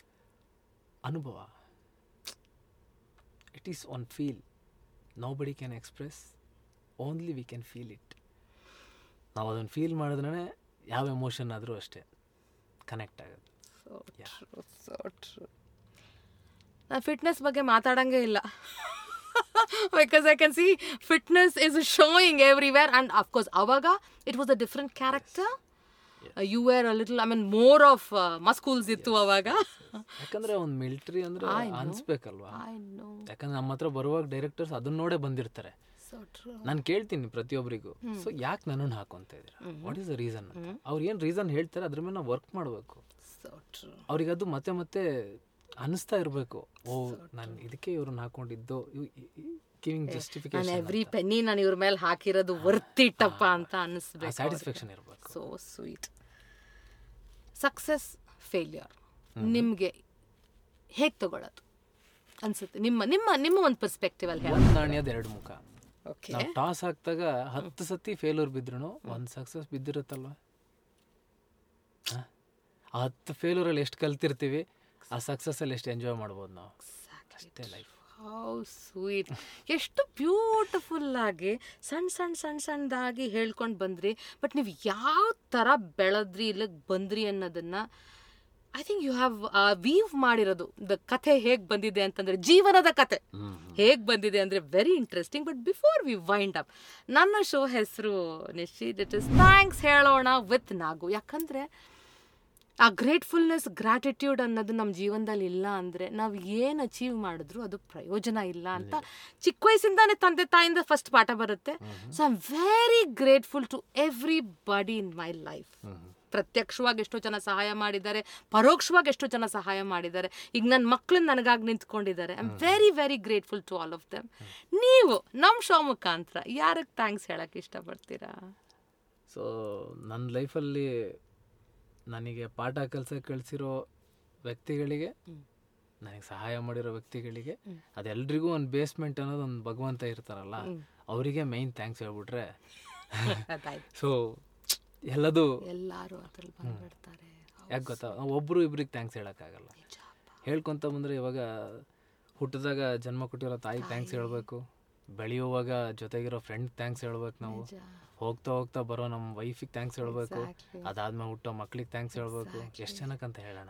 ಅನುಭವ it is one feel nobody can express only we can feel it ನಾವು ಅದನ್ನು ಫೀಲ್ ಮಾಡಿದ್ರೆ ಯಾವ ಎಮೋಷನ್ ಆದರೂ ಅಷ್ಟೇ ಕನೆಕ್ಟ್ ಆಗುತ್ತೆ ಸೊ ಟ್ರೂ ಸೊ ಟ್ರೂ ನಾನು ಫಿಟ್ನೆಸ್ ಬಗ್ಗೆ ಮಾತಾಡಂಗೆ ಇಲ್ಲ because I can see fitness is showing everywhere and of course ಅವಾಗ it was a different character you were a little I mean more of muscles ಇತ್ತು ಅವಾಗ ಯಾಕಂದ್ರೆ ಒಂದು ಮಿಲ್ಟ್ರಿ ಅಂದ್ರೆ ಅನ್ಸ್ಬೇಕಲ್ವಾ ಐ ನೋ ಯಾಕಂದ್ರೆ ನಮ್ಮ ಹತ್ರ ಬರುವಾಗ ಡೈರೆಕ್ಟರ್ಸ್ ಅದನ್ನ ನೋಡೇ ಬಂದಿರ್ತಾರೆ ಸೊ ಟ್ರೂ ನಾನು ಕೇಳ್ತೀನಿ ಪ್ರತಿಯೊಬ್ಬರಿಗೂ ಸೊ ಯಾಕೆ ನನ್ನನ್ನು ಹಾಕೊಂತ ಇದ್ದೀರಾ ವಾಟ್ ಈಸ್ ದ ರೀಸನ್ ಅವ್ರು ಏನು ರೀಸನ್ ಹೇಳ್ತಾರೆ ಅದ್ರ ಮೇಲೆ ನಾವು ವರ್ಕ್ ಮಾಡಬೇಕು ಸೊ ಟ್ರೂ ಅವ್ರಿಗೆ ಅದು ಮತ್ತೆ ಮತ್ತೆ ಅನಿಸ್ತಾ ಇರಬೇಕು ಓ ನಾನು ಇದಕ್ಕೆ ಇವ್ರನ್ನ ಹಾಕೊಂಡಿದ್ದು ಗಿವಿಂಗ್ ನಾನು ಜಸ್ಟಿಫಿಕೇಶನ್ ಎವ್ರಿ ಪೆನ್ನಿ ನಾನು ಇವ್ರ ಮೇಲೆ ಹಾಕಿರೋದು ವರ್ತಿಟ್ಟಪ್ಪ ಅಂತ ಅನಿಸ್ಬೇಕು ಸ್ಯಾಟಿಸ್ಫ್ಯಾಕ್ಷನ್ ಇರಬೇಕು ಸೊ ಸ್ವೀಟ್ ಸಕ್ಸಸ್ ಫೇಲ್ಯೂರ್ ನಿಮಗೆ ಹೇಗೆ ತಗೊಳ್ಳೋದು ಅನ್ಸುತ್ತೆ ನಿಮ್ಮ ನಿಮ್ಮ ನಿಮ್ಮ ಒಂದು ಪರ್ಸ್ಪೆಕ್ಟಿವ್ ಅಲ್ಲಿ ಹೇಳಿ ಒಂದು ನಾಣ್ಯದ ಎರಡು ಮುಖ ಓಕೆ ನಾವು ಟಾಸ್ ಹಾಕ್ದಾಗ ಹತ್ತು ಸತಿ ಫೇಲ್ಯೂರ್ ಬಿದ್ರು ಒಂದು ಸಕ್ಸಸ್ ಬಿದ್ದಿರುತ್ತಲ್ವ ಹ? ಆ ಹತ್ತು ಫೇಲ್ಯೂರಲ್ಲಿ ಎಷ್ಟು ಕಲ್ತಿರ್ತೀವಿ ಆ ಸಕ್ಸಸ್ಸಲ್ಲಿ ಎಷ್ಟು ಎಂಜಾಯ್ ಮಾಡ್ಬೋದು ನಾವು ಅಷ್ಟೇ ಲೈಫ್ ಹೌ ಸ್ವೀಟ್ ಎಷ್ಟು ಬ್ಯೂಟಿಫುಲ್ ಆಗಿ ಸಣ್ಣ ಸಣ್ಣ ಸಣ್ಣ ಸಣ್ಣದಾಗಿ ಹೇಳ್ಕೊಂಡು ಬಂದ್ರಿ ಬಟ್ ನೀವು ಯಾವ ಥರ ಬೆಳೆದ್ರಿ ಇಲ್ಲಿಗೆ ಬಂದ್ರಿ ಅನ್ನೋದನ್ನ I think you have weave ಮಾಡಿರೋದು ದ ಕಥೆ ಹೇಗೆ ಬಂದಿದೆ ಅಂತಂದ್ರೆ ಜೀವನದ ಕತೆ ಹೇಗೆ ಬಂದಿದೆ ಅಂದರೆ very interesting but before we wind up ನನ್ನ ಶೋ ಹೆಸರು ನಿಶ್ಚಿತ್ ಇಟ್ ಇಸ್ ಥ್ಯಾಂಕ್ಸ್ ಹೇಳೋಣ ವಿತ್ ನಾಗು ಯಾಕಂದರೆ ಆ ಗ್ರೇಟ್ಫುಲ್ನೆಸ್ ಗ್ರಾಟಿಟ್ಯೂಡ್ ಅನ್ನೋದು ನಮ್ಮ ಜೀವನದಲ್ಲಿ ಇಲ್ಲ ಅಂದರೆ ನಾವು ಏನು ಅಚೀವ್ ಮಾಡಿದ್ರು ಅದು ಪ್ರಯೋಜನ ಇಲ್ಲ ಅಂತ ಚಿಕ್ಕ ವಯಸ್ಸಿಂದಾನೇ ತಂದೆ ತಾಯಿಂದ ಫಸ್ಟ್ ಪಾಠ ಬರುತ್ತೆ so I am very grateful to everybody in my life ಪ್ರತ್ಯಕ್ಷವಾಗಿ ಎಷ್ಟೋ ಜನ ಸಹಾಯ ಮಾಡಿದ್ದಾರೆ ಪರೋಕ್ಷವಾಗಿ ಎಷ್ಟೋ ಜನ ಸಹಾಯ ಮಾಡಿದ್ದಾರೆ ಈಗ ನನ್ನ ಮಕ್ಕಳನ್ನ ನನಗಾಗಿ ನಿಂತ್ಕೊಂಡಿದ್ದಾರೆ I am very very grateful to all of them ನೀವು ನಮ್ಮ ಶೋ ಮುಖಾಂತರ ಯಾರಿಗೆ ಥ್ಯಾಂಕ್ಸ್ ಹೇಳಕ್ಕೆ ಇಷ್ಟಪಡ್ತೀರಾ ಸೊ ನನ್ನ ಲೈಫಲ್ಲಿ ನನಗೆ ಪಾಠ ಕಲ್ಸಕ್ಕೆ ಕಳಿಸಿರೋ ವ್ಯಕ್ತಿಗಳಿಗೆ ನನಗೆ ಸಹಾಯ ಮಾಡಿರೋ ವ್ಯಕ್ತಿಗಳಿಗೆ ಅದೆಲ್ರಿಗೂ ಒಂದು ಬೇಸ್ಮೆಂಟ್ ಅನ್ನೋದು ಒಂದು ಭಗವಂತ ಇರ್ತಾರಲ್ಲ ಅವರಿಗೆ ಮೈನ್ ಥ್ಯಾಂಕ್ಸ್ ಹೇಳ್ಬಿಟ್ರೆ ಅದಾಯ್ತು ಸೊ ಎಲ್ಲದು ಎಲ್ಲರೂ ಅದ್ರಲ್ಲಿ ಬಂದ್ಬಿಡ್ತಾರೆ ಯಾಕೆ ಗೊತ್ತಾ ನಾವು ಒಬ್ಬರು ಇಬ್ರಿಗೆ ಥ್ಯಾಂಕ್ಸ್ ಹೇಳೋಕ್ಕಾಗಲ್ಲ ಹೇಳ್ಕೊತ ಬಂದರೆ ಇವಾಗ ಹುಟ್ಟಿದಾಗ ಜನ್ಮ ಕೊಟ್ಟಿರೋ ತಾಯಿಗೆ ಥ್ಯಾಂಕ್ಸ್ ಹೇಳಬೇಕು ಬೆಳೆಯುವಾಗ ಜೊತೆಗಿರೋ ಫ್ರೆಂಡ್ ಥ್ಯಾಂಕ್ಸ್ ಹೇಳ್ಬೇಕು ನಾವು ನಿಜ. ಹೋಗ್ತಾ ಹೋಗ್ತಾ ಬರೋ ನಮ್ಮ ವೈಫಿಗೆ ಥ್ಯಾಂಕ್ಸ್ ಹೇಳ್ಬೇಕು Exactly. ಅದಾದ್ಮೇಲೆ ಹುಟ್ಟೋ ಮಕ್ಳಿಗೆ ಥ್ಯಾಂಕ್ಸ್ ಹೇಳ್ಬೇಕು ಎಷ್ಟು ಜನಕ್ಕಂತ ಹೇಳೋಣ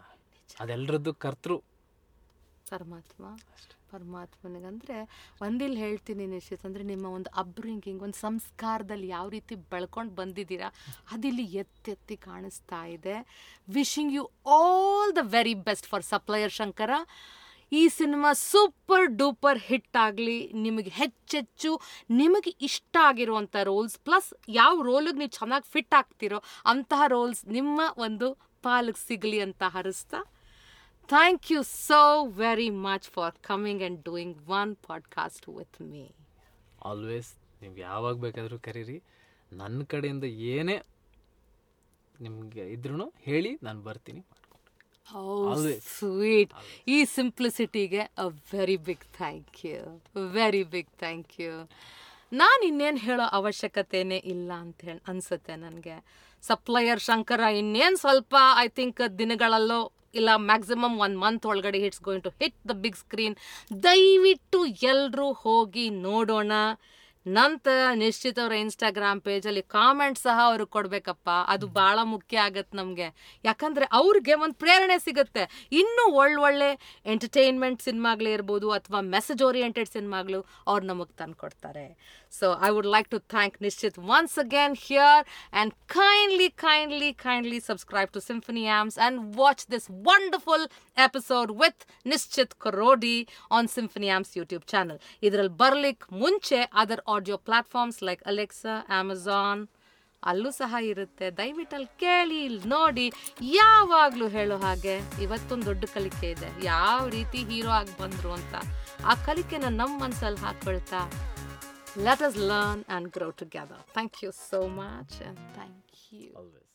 ಅದೆಲ್ಲರದ್ದು ಕರ್ತೃ ಪರಮಾತ್ಮ ಪರಮಾತ್ಮನಿಗಂದ್ರೆ ಒಂದಿಲ್ಲಿ ಹೇಳ್ತೀನಿ ನಿಶ್ಚಿತ್ ಅಂದರೆ ನಿಮ್ಮ ಒಂದು ಅಬ್ರಿಂಗಿಂಗ್ ಒಂದು ಸಂಸ್ಕಾರದಲ್ಲಿ ಯಾವ ರೀತಿ ಬೆಳ್ಕೊಂಡು ಬಂದಿದ್ದೀರಾ ಅದಿಲ್ಲಿ ಎತ್ತೆತ್ತಿ ಕಾಣಿಸ್ತಾ ಇದೆ wishing you all the very best for supplier Shankar ಈ ಸಿನಿಮಾ ಸೂಪರ್ ಡೂಪರ್ ಹಿಟ್ ಆಗಲಿ ನಿಮಗೆ ಹೆಚ್ಚೆಚ್ಚು ನಿಮಗೆ ಇಷ್ಟ ಆಗಿರುವಂಥ ರೋಲ್ಸ್ ಪ್ಲಸ್ ಯಾವ ರೋಲಿಗೆ ನೀವು ಚೆನ್ನಾಗಿ ಫಿಟ್ ಆಗ್ತಿರೋ ಅಂತಹ ರೋಲ್ಸ್ ನಿಮ್ಮ ಒಂದು ಪಾಲಿಗೆ ಸಿಗಲಿ ಅಂತ ಹರಿಸ್ತಾ thank you so very much for coming and doing one podcast with me always ನೀವು ಯಾವಾಗ ಬೇಕಾದರೂ ಕರೀರಿ ನನ್ನ ಕಡೆಯಿಂದ ಏನೇ ನಿಮಗೆ ಇದ್ರೂ ಹೇಳಿ ನಾನು ಬರ್ತೀನಿ Always. ಸ್ವೀಟ್ ಈ ಸಿಂಪ್ಲಿಸಿಟಿಗೆ a very big thank you very big thank you ನಾನು ಇನ್ನೇನು ಹೇಳೋ ಅವಶ್ಯಕತೆನೇ ಇಲ್ಲ ಅಂತ ಹೇಳಿ ಅನ್ಸುತ್ತೆ ನನಗೆ ಸಪ್ಲೈಯರ್ ಶಂಕರ ಇನ್ನೇನು ಸ್ವಲ್ಪ ಐ ಥಿಂಕ್ ದಿನಗಳಲ್ಲೋ ಇಲ್ಲ ಮ್ಯಾಕ್ಸಿಮಮ್ ಒನ್ ಮಂತ್ ಒಳಗಡೆ hits going to hit the big screen ದಯವಿಟ್ಟು ಎಲ್ಲರೂ ಹೋಗಿ ನೋಡೋಣ ನಂತರ ನಿಶ್ಚಿತ ಅವರ ಇನ್ಸ್ಟಾಗ್ರಾಮ್ ಪೇಜಲ್ಲಿ ಕಾಮೆಂಟ್ ಸಹ ಅವ್ರಿಗೆ ಕೊಡ್ಬೇಕಪ್ಪ ಅದು ಭಾಳ ಮುಖ್ಯ ಆಗತ್ತೆ ನಮಗೆ ಯಾಕಂದ್ರೆ ಅವ್ರಿಗೆ ಒಂದು ಪ್ರೇರಣೆ ಸಿಗುತ್ತೆ ಇನ್ನೂ ಒಳ್ಳೊಳ್ಳೆ ಎಂಟರ್ಟೈನ್ಮೆಂಟ್ ಸಿನಿಮಾಗಳೇ ಇರ್ಬೋದು ಅಥವಾ ಮೆಸೇಜ್ ಓರಿಯೆಂಟೆಡ್ ಸಿನಿಮಾಗಳು ಅವ್ರು ನಮಗೆ ತಂದು ಕೊಡ್ತಾರೆ so I would like to thank Nishchith once again here and kindly kindly kindly subscribe to Symphony Arms and watch this wonderful episode with Nishchith Karodi on Symphony Arms YouTube channel ಇದರಲ್ಲಿ ಬರ್ಲಿಕ್ಕೆ ಮುಂಚೆ other audio platforms like Alexa Amazon ಅಲ್ಲೂ ಸಹ ಇರುತ್ತೆ ದಯವಿಟ್ಟು ಅಲ್ಲಿ ಕೇಳಿ ಇಲ್ಲಿ ನೋಡಿ ಯಾವಾಗಲೂ ಹೇಳೋ ಹಾಗೆ ಇವತ್ತೊಂದು ದೊಡ್ಡ ಕಲಿಕೆ ಇದೆ ಯಾವ ರೀತಿ ಹೀರೋ ಆಗಿ ಬಂದರು ಅಂತ ಆ ಕಲಿಕೆನ ನಮ್ಮ ಮನಸ್ಸಲ್ಲಿ ಹಾಕೊಳ್ತಾ let us learn and grow together thank you so much and thank you always